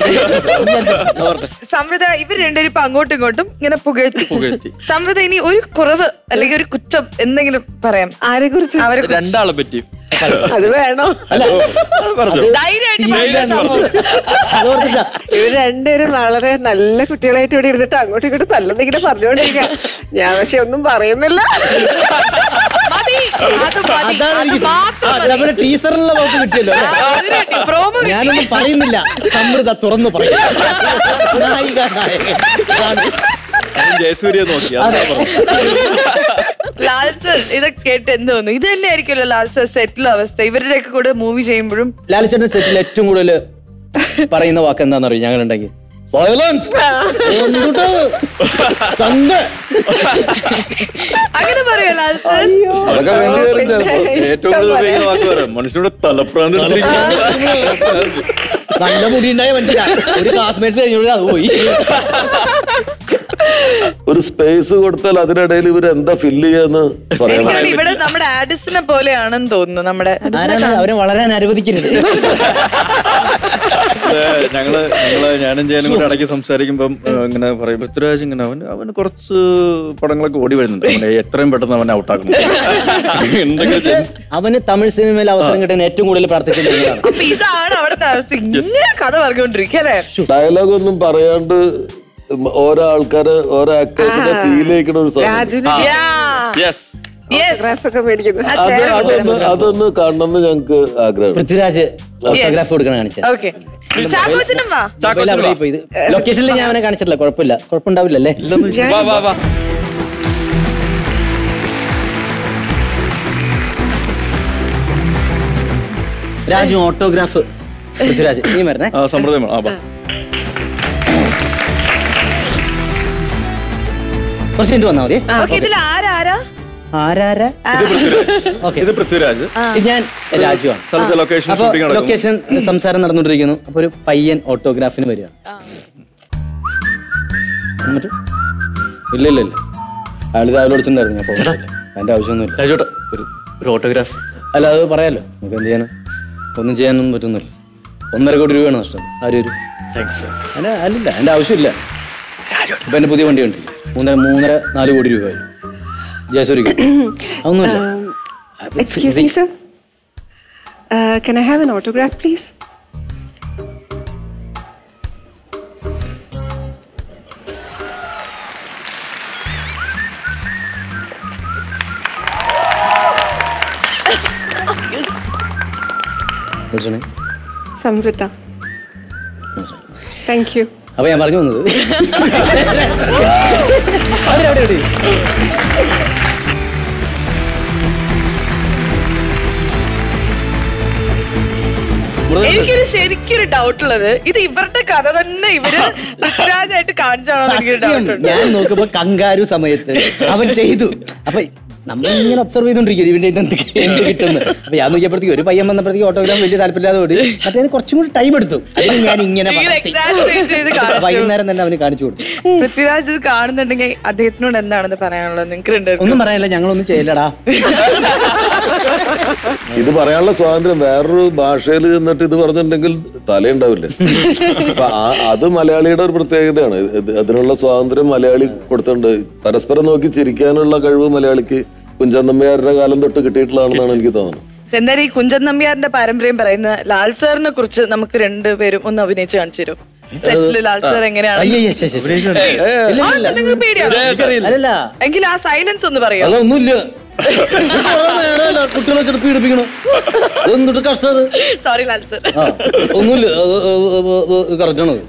സമൃദ്ധ ഇവർ രണ്ടുപേരും ഇപ്പൊ അങ്ങോട്ടും ഇങ്ങോട്ടും ഇങ്ങനെ പുകഴ്ത്തി പുകഴ്ത്തി. സമൃദ്ധ ഇനി ഒരു കുറവ് അല്ലെങ്കിൽ ഒരു കുറ്റം എന്തെങ്കിലും പറയാം ആരെ കുറിച്ച് അവരെ രണ്ടാളെ പറ്റി അത് വേണോ ധൈര്യമായിട്ട് പറയാം സമൃദ്ധ. ഇവര് രണ്ടുപേരും വളരെ നല്ല കുട്ടികളായിട്ട് ഇവിടെ ഇരുന്നിട്ട് അങ്ങോട്ടും ഇങ്ങോട്ടും നല്ലതെങ്കിലും പറഞ്ഞുകൊണ്ടിരിക്കാം ഞാൻ പക്ഷെ ഒന്നും പറയുന്നില്ല മതി, അത് മതി, അത് മാത്രം മതി. ടീച്ചറിനുള്ള വകുപ്പ് കിട്ടിയല്ലോ അല്ലേ? അതിന് കിട്ടി, promo കിട്ടി. ഞാനൊന്നും പറയുന്നില്ല സമൃദ്ധ തുറന്നു പറയും നായിക നായകൻ. ആണ്. അതും ജയസൂര്യ നോക്കി അതാ പറഞ്ഞത്. ലാൽ സർ ഇതൊക്കെ കേട്ട് എന്ത് തോന്നുന്നു ഇത് തന്നെ ആയിരിക്കുമല്ലോ ലാൽ സർ സെറ്റിൽ അവസ്ഥ ഇവരുടെയൊക്കെ കൂടെ മൂവി ചെയ്യുമ്പോഴും ലാലിച്ചേട്ടൻ സെറ്റിൽ ഏറ്റവും കൂടുതൽ പറയുന്ന വാക്ക് എന്താണെന്ന് അറിയും ഞങ്ങളുണ്ടെങ്കിൽ സൈലൻസ് അങ്ങനെ പറയോ ലാൽ സർ അതൊക്കെ വേണ്ടി വരും ചിലപ്പോ. ഏറ്റവും കൂടുതൽ ഉപയോഗിക്കുന്ന വാക്ക് പറയാം മനുഷ്യരുടെ തലപ്രാന്ത് നല്ല മുടി ഉണ്ടായ മനസ്സിലാ ഒരു ക്ലാസ്മേറ്റ്സ് കഴിഞ്ഞോട് അത് പോയി ഒരു സ്പേസ് കൊടുത്താൽ അതിനിടയിൽ ഇവർ എന്താ ഫില്ല് ചെയ്യാന്ന് പറയാൻ എനിക്കാണ് ഇവിടെ നമ്മുടെ ആഡിസിനെ പോലെയാണെന്ന് തോന്നുന്നു നമ്മുടെ ആഡിസിനെ ആരാണ് അവരെ വളരാൻ അനുവദിക്കരുത് ഇത് ഞങ്ങള് ഞങ്ങള് ഞാനും ജയനും കൂടെ ഇടയ്ക്ക് സംസാരിക്കുമ്പം ഏഹ്, ഇങ്ങനെ പറയും പൃഥ്വിരാജ് ഇങ്ങനെ അവൻ അവന് കുറച്ച് പടങ്ങളൊക്കെ ഓടി വരുന്നുണ്ട് അവനെ എത്രയും പെട്ടെന്ന് അവനെ ഔട്ടാക്കും എന്തൊക്കെ ചെയ്യും? അവന് തമിഴ് സിനിമയിൽ അവസരം കിട്ടാൻ ഏറ്റവും കൂടുതൽ പ്രാർത്ഥിക്കുന്നത് അപ്പൊ ഇതാണ് അവിടുത്തെ അവസ്ഥ ഇങ്ങനെ കഥ പറഞ്ഞുകൊണ്ടിരിക്കുക അല്ലേ ഡയലോഗ് ഒന്നും പറയാണ്ട് ഓരോ ആൾക്കാര് ഓരോ ആക്ടേഴ്സിനെ ഫീൽ ചെയ്യിക്കുന്ന ഒരു സാധനം രാജുവിന് Yeah. Yes. autographs ഒക്കെ മേടിക്കുന്നത് ആ അത് chair അതൊന്ന് അതൊന്ന് കാണണമെന്ന് ഞങ്ങൾക്ക് ആഗ്രഹം പൃഥ്വിരാജ് ഓട്ടോഗ്രാഫ് കൊടുക്കണം കാണിച്ചത് ഓക്കെ ചാക്കോച്ചനും വാ മൊബൈൽ അവിടെ പോയി ഇത് ലൊക്കേഷനിൽ ഞാൻ അവനെ കാണിച്ചിട്ടില്ല കുഴപ്പമില്ല കുഴപ്പമുണ്ടാവില്ലല്ലേ വാ വാ വാ രാജു ഓട്ടോഗ്രാഫ് പൃഥ്വിരാജ് നീ വരണേ ആ സമ്പ്രദായം വേണം. ആ ബാ. കുറച്ച് മിനിറ്റ് വന്നാൽ മതി ഓക്കെ ഇതിൽ ആരാരാ ആരാരാ ഓക്കെ ഇത് പൃഥ്വിരാജ് ഞാൻ രാജുവാണ് സ്ഥലത്തെ ലൊക്കേഷൻ അപ്പൊ ഷൂട്ടിംഗ് നടക്കും ലൊക്കേഷൻ സംസാരം നടന്നുകൊണ്ടിരിക്കുന്നു അപ്പൊ ഒരു പയ്യൻ ഓട്ടോഗ്രാഫിന് വരിക എന്നിട്ട് ഇല്ല ഇല്ല ഇല്ല അയാൾ രാവിലെ വിളിച്ചിട്ടുണ്ടായിരുന്നു ഞാൻ പോകാൻ അതിന്റെ ആവശ്യമൊന്നുമില്ല രാജോട്ടാ ഒരു ഒരു ഓട്ടോഗ്രാഫ് അല്ല അത് പറയാലോ നമുക്ക് എന്ത് ചെയ്യാനും ഒന്നും ചെയ്യാനൊന്നും പറ്റുന്നില്ല ഒന്നര കോടി രൂപയാണ് നഷ്ടം ആരും ഒരു താങ്ക്സ് അല്ല അല്ലില്ല എൻ്റെ ആവശ്യമില്ല ഇപ്പൊ എൻ്റെ പുതിയ വണ്ടി ഉണ്ട് മൂന്നര മൂന്നര നാല് കോടി രൂപയായി ജയസൂരിക്ക് അതൊന്നുമില്ല excuse me sir can I have an autograph please വിളിച്ചോണേ. സമൃദ്ധ താങ്ക് യു അപ്പൊ ഞാൻ പറഞ്ഞു വന്നത് അവിടെ, അവിടെ, അവിടെ. എനിക്കൊരു ശരിക്കൊരു ഡൗട്ട് ഉള്ളത് ഇത് ഇവരുടെ കഥ തന്നെ ഇവര് പൃഥ്വിരാജായിട്ട് കാണിച്ചാണോ എനിക്കൊരു സത്യം, ഡൗട്ട് ഉണ്ട് ഞാൻ നോക്കുമ്പോ കങ്കാരു സമയത്ത് അവൻ ചെയ്തു അപ്പൊ നമ്മൾ ഇങ്ങനെ ഒബ്സർവ് ചെയ്തോണ്ടിരിക്കും ഇവന്റെ ഇത് എന്ത് എന്ത് കിട്ടുന്നു അപ്പൊ ഞാൻ നോക്കിയപ്പോഴത്തേക്ക് ഒരു പയ്യൻ വന്നപ്പോഴത്തേക്ക് ഓട്ടോഗ്രാഫ് വലിയ താല്പര്യമില്ലാതെ ഓടി മറ്റേ കുറച്ചും കൂടി ടൈം എടുത്തു അതിന് ഞാൻ ഇങ്ങനെ ഇങ്ങനെ വളർത്തി. exaggerate ചെയ്ത് കാണിച്ചു. വൈകുന്നേരം തന്നെ അവന് കാണിച്ചു കൊടുത്തു പൃഥ്വിരാജ് ഇത് കാണുന്നുണ്ടെങ്കിൽ അദ്ദേഹത്തിനോട് എന്താണെന്ന് പറയാനുള്ളത് നിങ്ങൾക്ക് രണ്ടുപേർക്കും ഒന്നും പറയാനില്ല ഞങ്ങളൊന്നും ചെയ്യലടാ ഇത് പറയാനുള്ള സ്വാതന്ത്ര്യം വേറൊരു ഭാഷയിൽ ചെന്നിട്ട് ഇത് പറഞ്ഞിട്ടുണ്ടെങ്കിൽ തലയുണ്ടാവില്ല അപ്പൊ ആ- അത് മലയാളിയുടെ ഒരു പ്രത്യേകതയാണ് ഇത് അതിനുള്ള സ്വാതന്ത്ര്യം മലയാളി കൊടുത്തിട്ടുണ്ട് പരസ്പരം നോക്കി ചിരിക്കാനുള്ള കഴിവ് മലയാളിക്ക് കുഞ്ചന്തമ്മയാരുടെ കാലം തൊട്ട് കിട്ടിയിട്ടുള്ളതാണെന്നാണ് എനിക്ക് തോന്നുന്നത് എന്നാലും ഈ കുഞ്ചൻ നമ്പ്യാറിന്റെ പാരമ്പര്യം പറയുന്ന ലാൽ സാറിനെ കുറിച്ച് നമുക്ക് രണ്ടുപേരും ഒന്ന് അഭിനയിച്ച് കാണിച്ചു തരും സെറ്റില് ലാൽ സാർ എങ്ങനെയാണ് അയ്യയ്യ, ശ്ശെ, ശ്ശെ, ശ്ശെ. ഇല്ല, ആ, ഇല്ല. നിങ്ങൾക്ക് പേടിയാണോ അല്ലല്ല എങ്കിൽ ആ സൈലൻസ് ഒന്ന് പറയോ അതൊന്നുമില്ല കുട്ടികളെ വെച്ചിട്ട് പീഡിപ്പിക്കണു എന്തിട്ട് കഷ്ടം അത് സോറി ലാൽ സാർ ആ, ഒന്നുമില്ല കറക്റ്റാണത്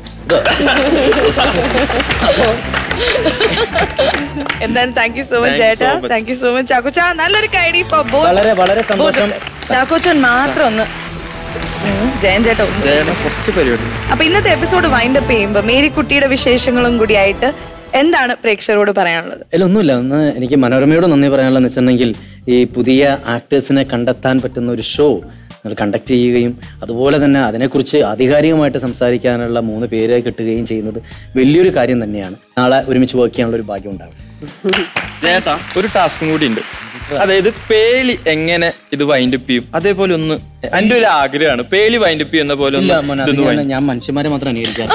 എന്തായാലും thank you so much Thank you so ചേട്ടാ much. Thank you so much ചാക്കോച്ച നല്ലൊരു കൈഡി ഇപ്പൊ both- വളരെ വളരെ both- സന്തോഷം ചാക്കോച്ചൻ മാത്രം ഒന്ന് ജയൻ ചേട്ടാ ഒന്ന് ജയന് കുറച്ച് പരിപാടി അപ്പൊ ഇന്നത്തെ എപ്പിസോഡ് വൈൻഡ് അപ്പ് ചെയ്യുമ്പോൾ മേരിക്കുട്ടിയുടെ വിശേഷങ്ങളും കൂടിയായിട്ട് എന്താണ് പ്രേക്ഷകരോട് പറയാനുള്ളത് അല്ല ഒന്നുമില്ല ഒന്ന് എനിക്ക് മനോരമയോട് നന്ദി പറയാനുള്ളതെന്ന് വെച്ചിട്ടുണ്ടെങ്കിൽ ഈ പുതിയ ആക്ടേഴ്സിനെ കണ്ടെത്താൻ പറ്റുന്ന ഒരു ഷോ നിങ്ങൾ കണ്ടക്ട് ചെയ്യുകയും അതുപോലെ തന്നെ അതിനെക്കുറിച്ച് ആധികാരികമായിട്ട് സംസാരിക്കാനുള്ള മൂന്ന് പേരെ കിട്ടുകയും ചെയ്യുന്നത് വലിയൊരു കാര്യം തന്നെയാണ് നാളെ ഒരുമിച്ച് വർക്ക് ചെയ്യാനുള്ള ഒരു ഭാഗ്യം ഉണ്ടാകും ജേട്ടാ ഒരു ടാസ്കും കൂടി ഉണ്ട് അതായത് പേളി എങ്ങനെ ഇത് വൈൻഡപ്പ് ചെയ്യും അതേപോലെ ഒന്ന് എന്റെ ഒരു ആഗ്രഹമാണ് പേളി വൈൻഡപ്പ് ചെയ്യുന്ന പോലെ ഒന്ന് ഇല്ല മോനെ അത് ഇതൊന്ന് ഞാൻ- wind- ഞാൻ മനുഷ്യന്മാരെ മാത്രം അനുകരിക്കാൻ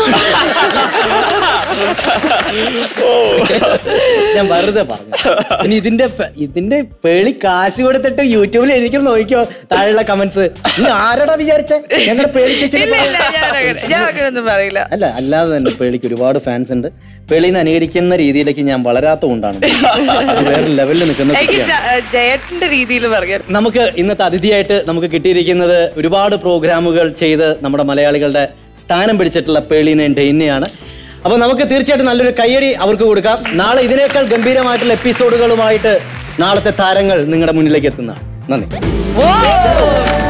ഞാൻ വെറുതെ പറഞ്ഞു ഇനി ഇതിന്റെ ഫ- ഇതിന്റെ പേളി കാശ് കൊടുത്തിട്ട് യൂട്യൂബിൽ എനിക്കും നോക്കിക്കോ താഴെയുള്ള കമന്റ്സ് നീ ആരടാ വിചാരിച്ചേ ഞങ്ങളുടെ പേളി ചേച്ചിനെ ഇല്ല ഇല്ല ഞാൻ അങ്ങനെ- ഞാൻ അങ്ങനെയൊന്നും പറയില്ല അല്ല അല്ലാതെ തന്നെ പേളിക്ക് ഒരുപാട് ഫാൻസ് ഉണ്ട് പേളിനെ അനുകരിക്കുന്ന രീതിയിലേക്ക് ഞാൻ വളരാത്ത കൊണ്ടാണ് അത് വേറെ ലെവലിൽ നിൽക്കുന്ന എനിക്ക് കുട്ടിയാണ്. ജ- ജയേട്ടന്റെ രീതിയിൽ പറയാം നമുക്ക് ഇന്നത്തെ അതിഥിയായിട്ട് നമുക്ക് കിട്ടിയിരിക്കുന്നത് ഒരുപാട് പ്രോഗ്രാമുകൾ ചെയ്ത് നമ്മുടെ മലയാളികളുടെ സ്ഥാനം പിടിച്ചിട്ടുള്ള പേളിനെയും ഡെയിനെയാണ് അപ്പൊ നമുക്ക് തീർച്ചയായിട്ടും നല്ലൊരു കയ്യടി അവർക്ക് കൊടുക്കാം നാളെ ഇതിനേക്കാൾ ഗംഭീരമായിട്ടുള്ള എപ്പിസോഡുകളുമായിട്ട് നാളത്തെ താരങ്ങൾ നിങ്ങളുടെ മുന്നിലേക്ക് എത്തുന്നതാണ് നന്ദി ഓ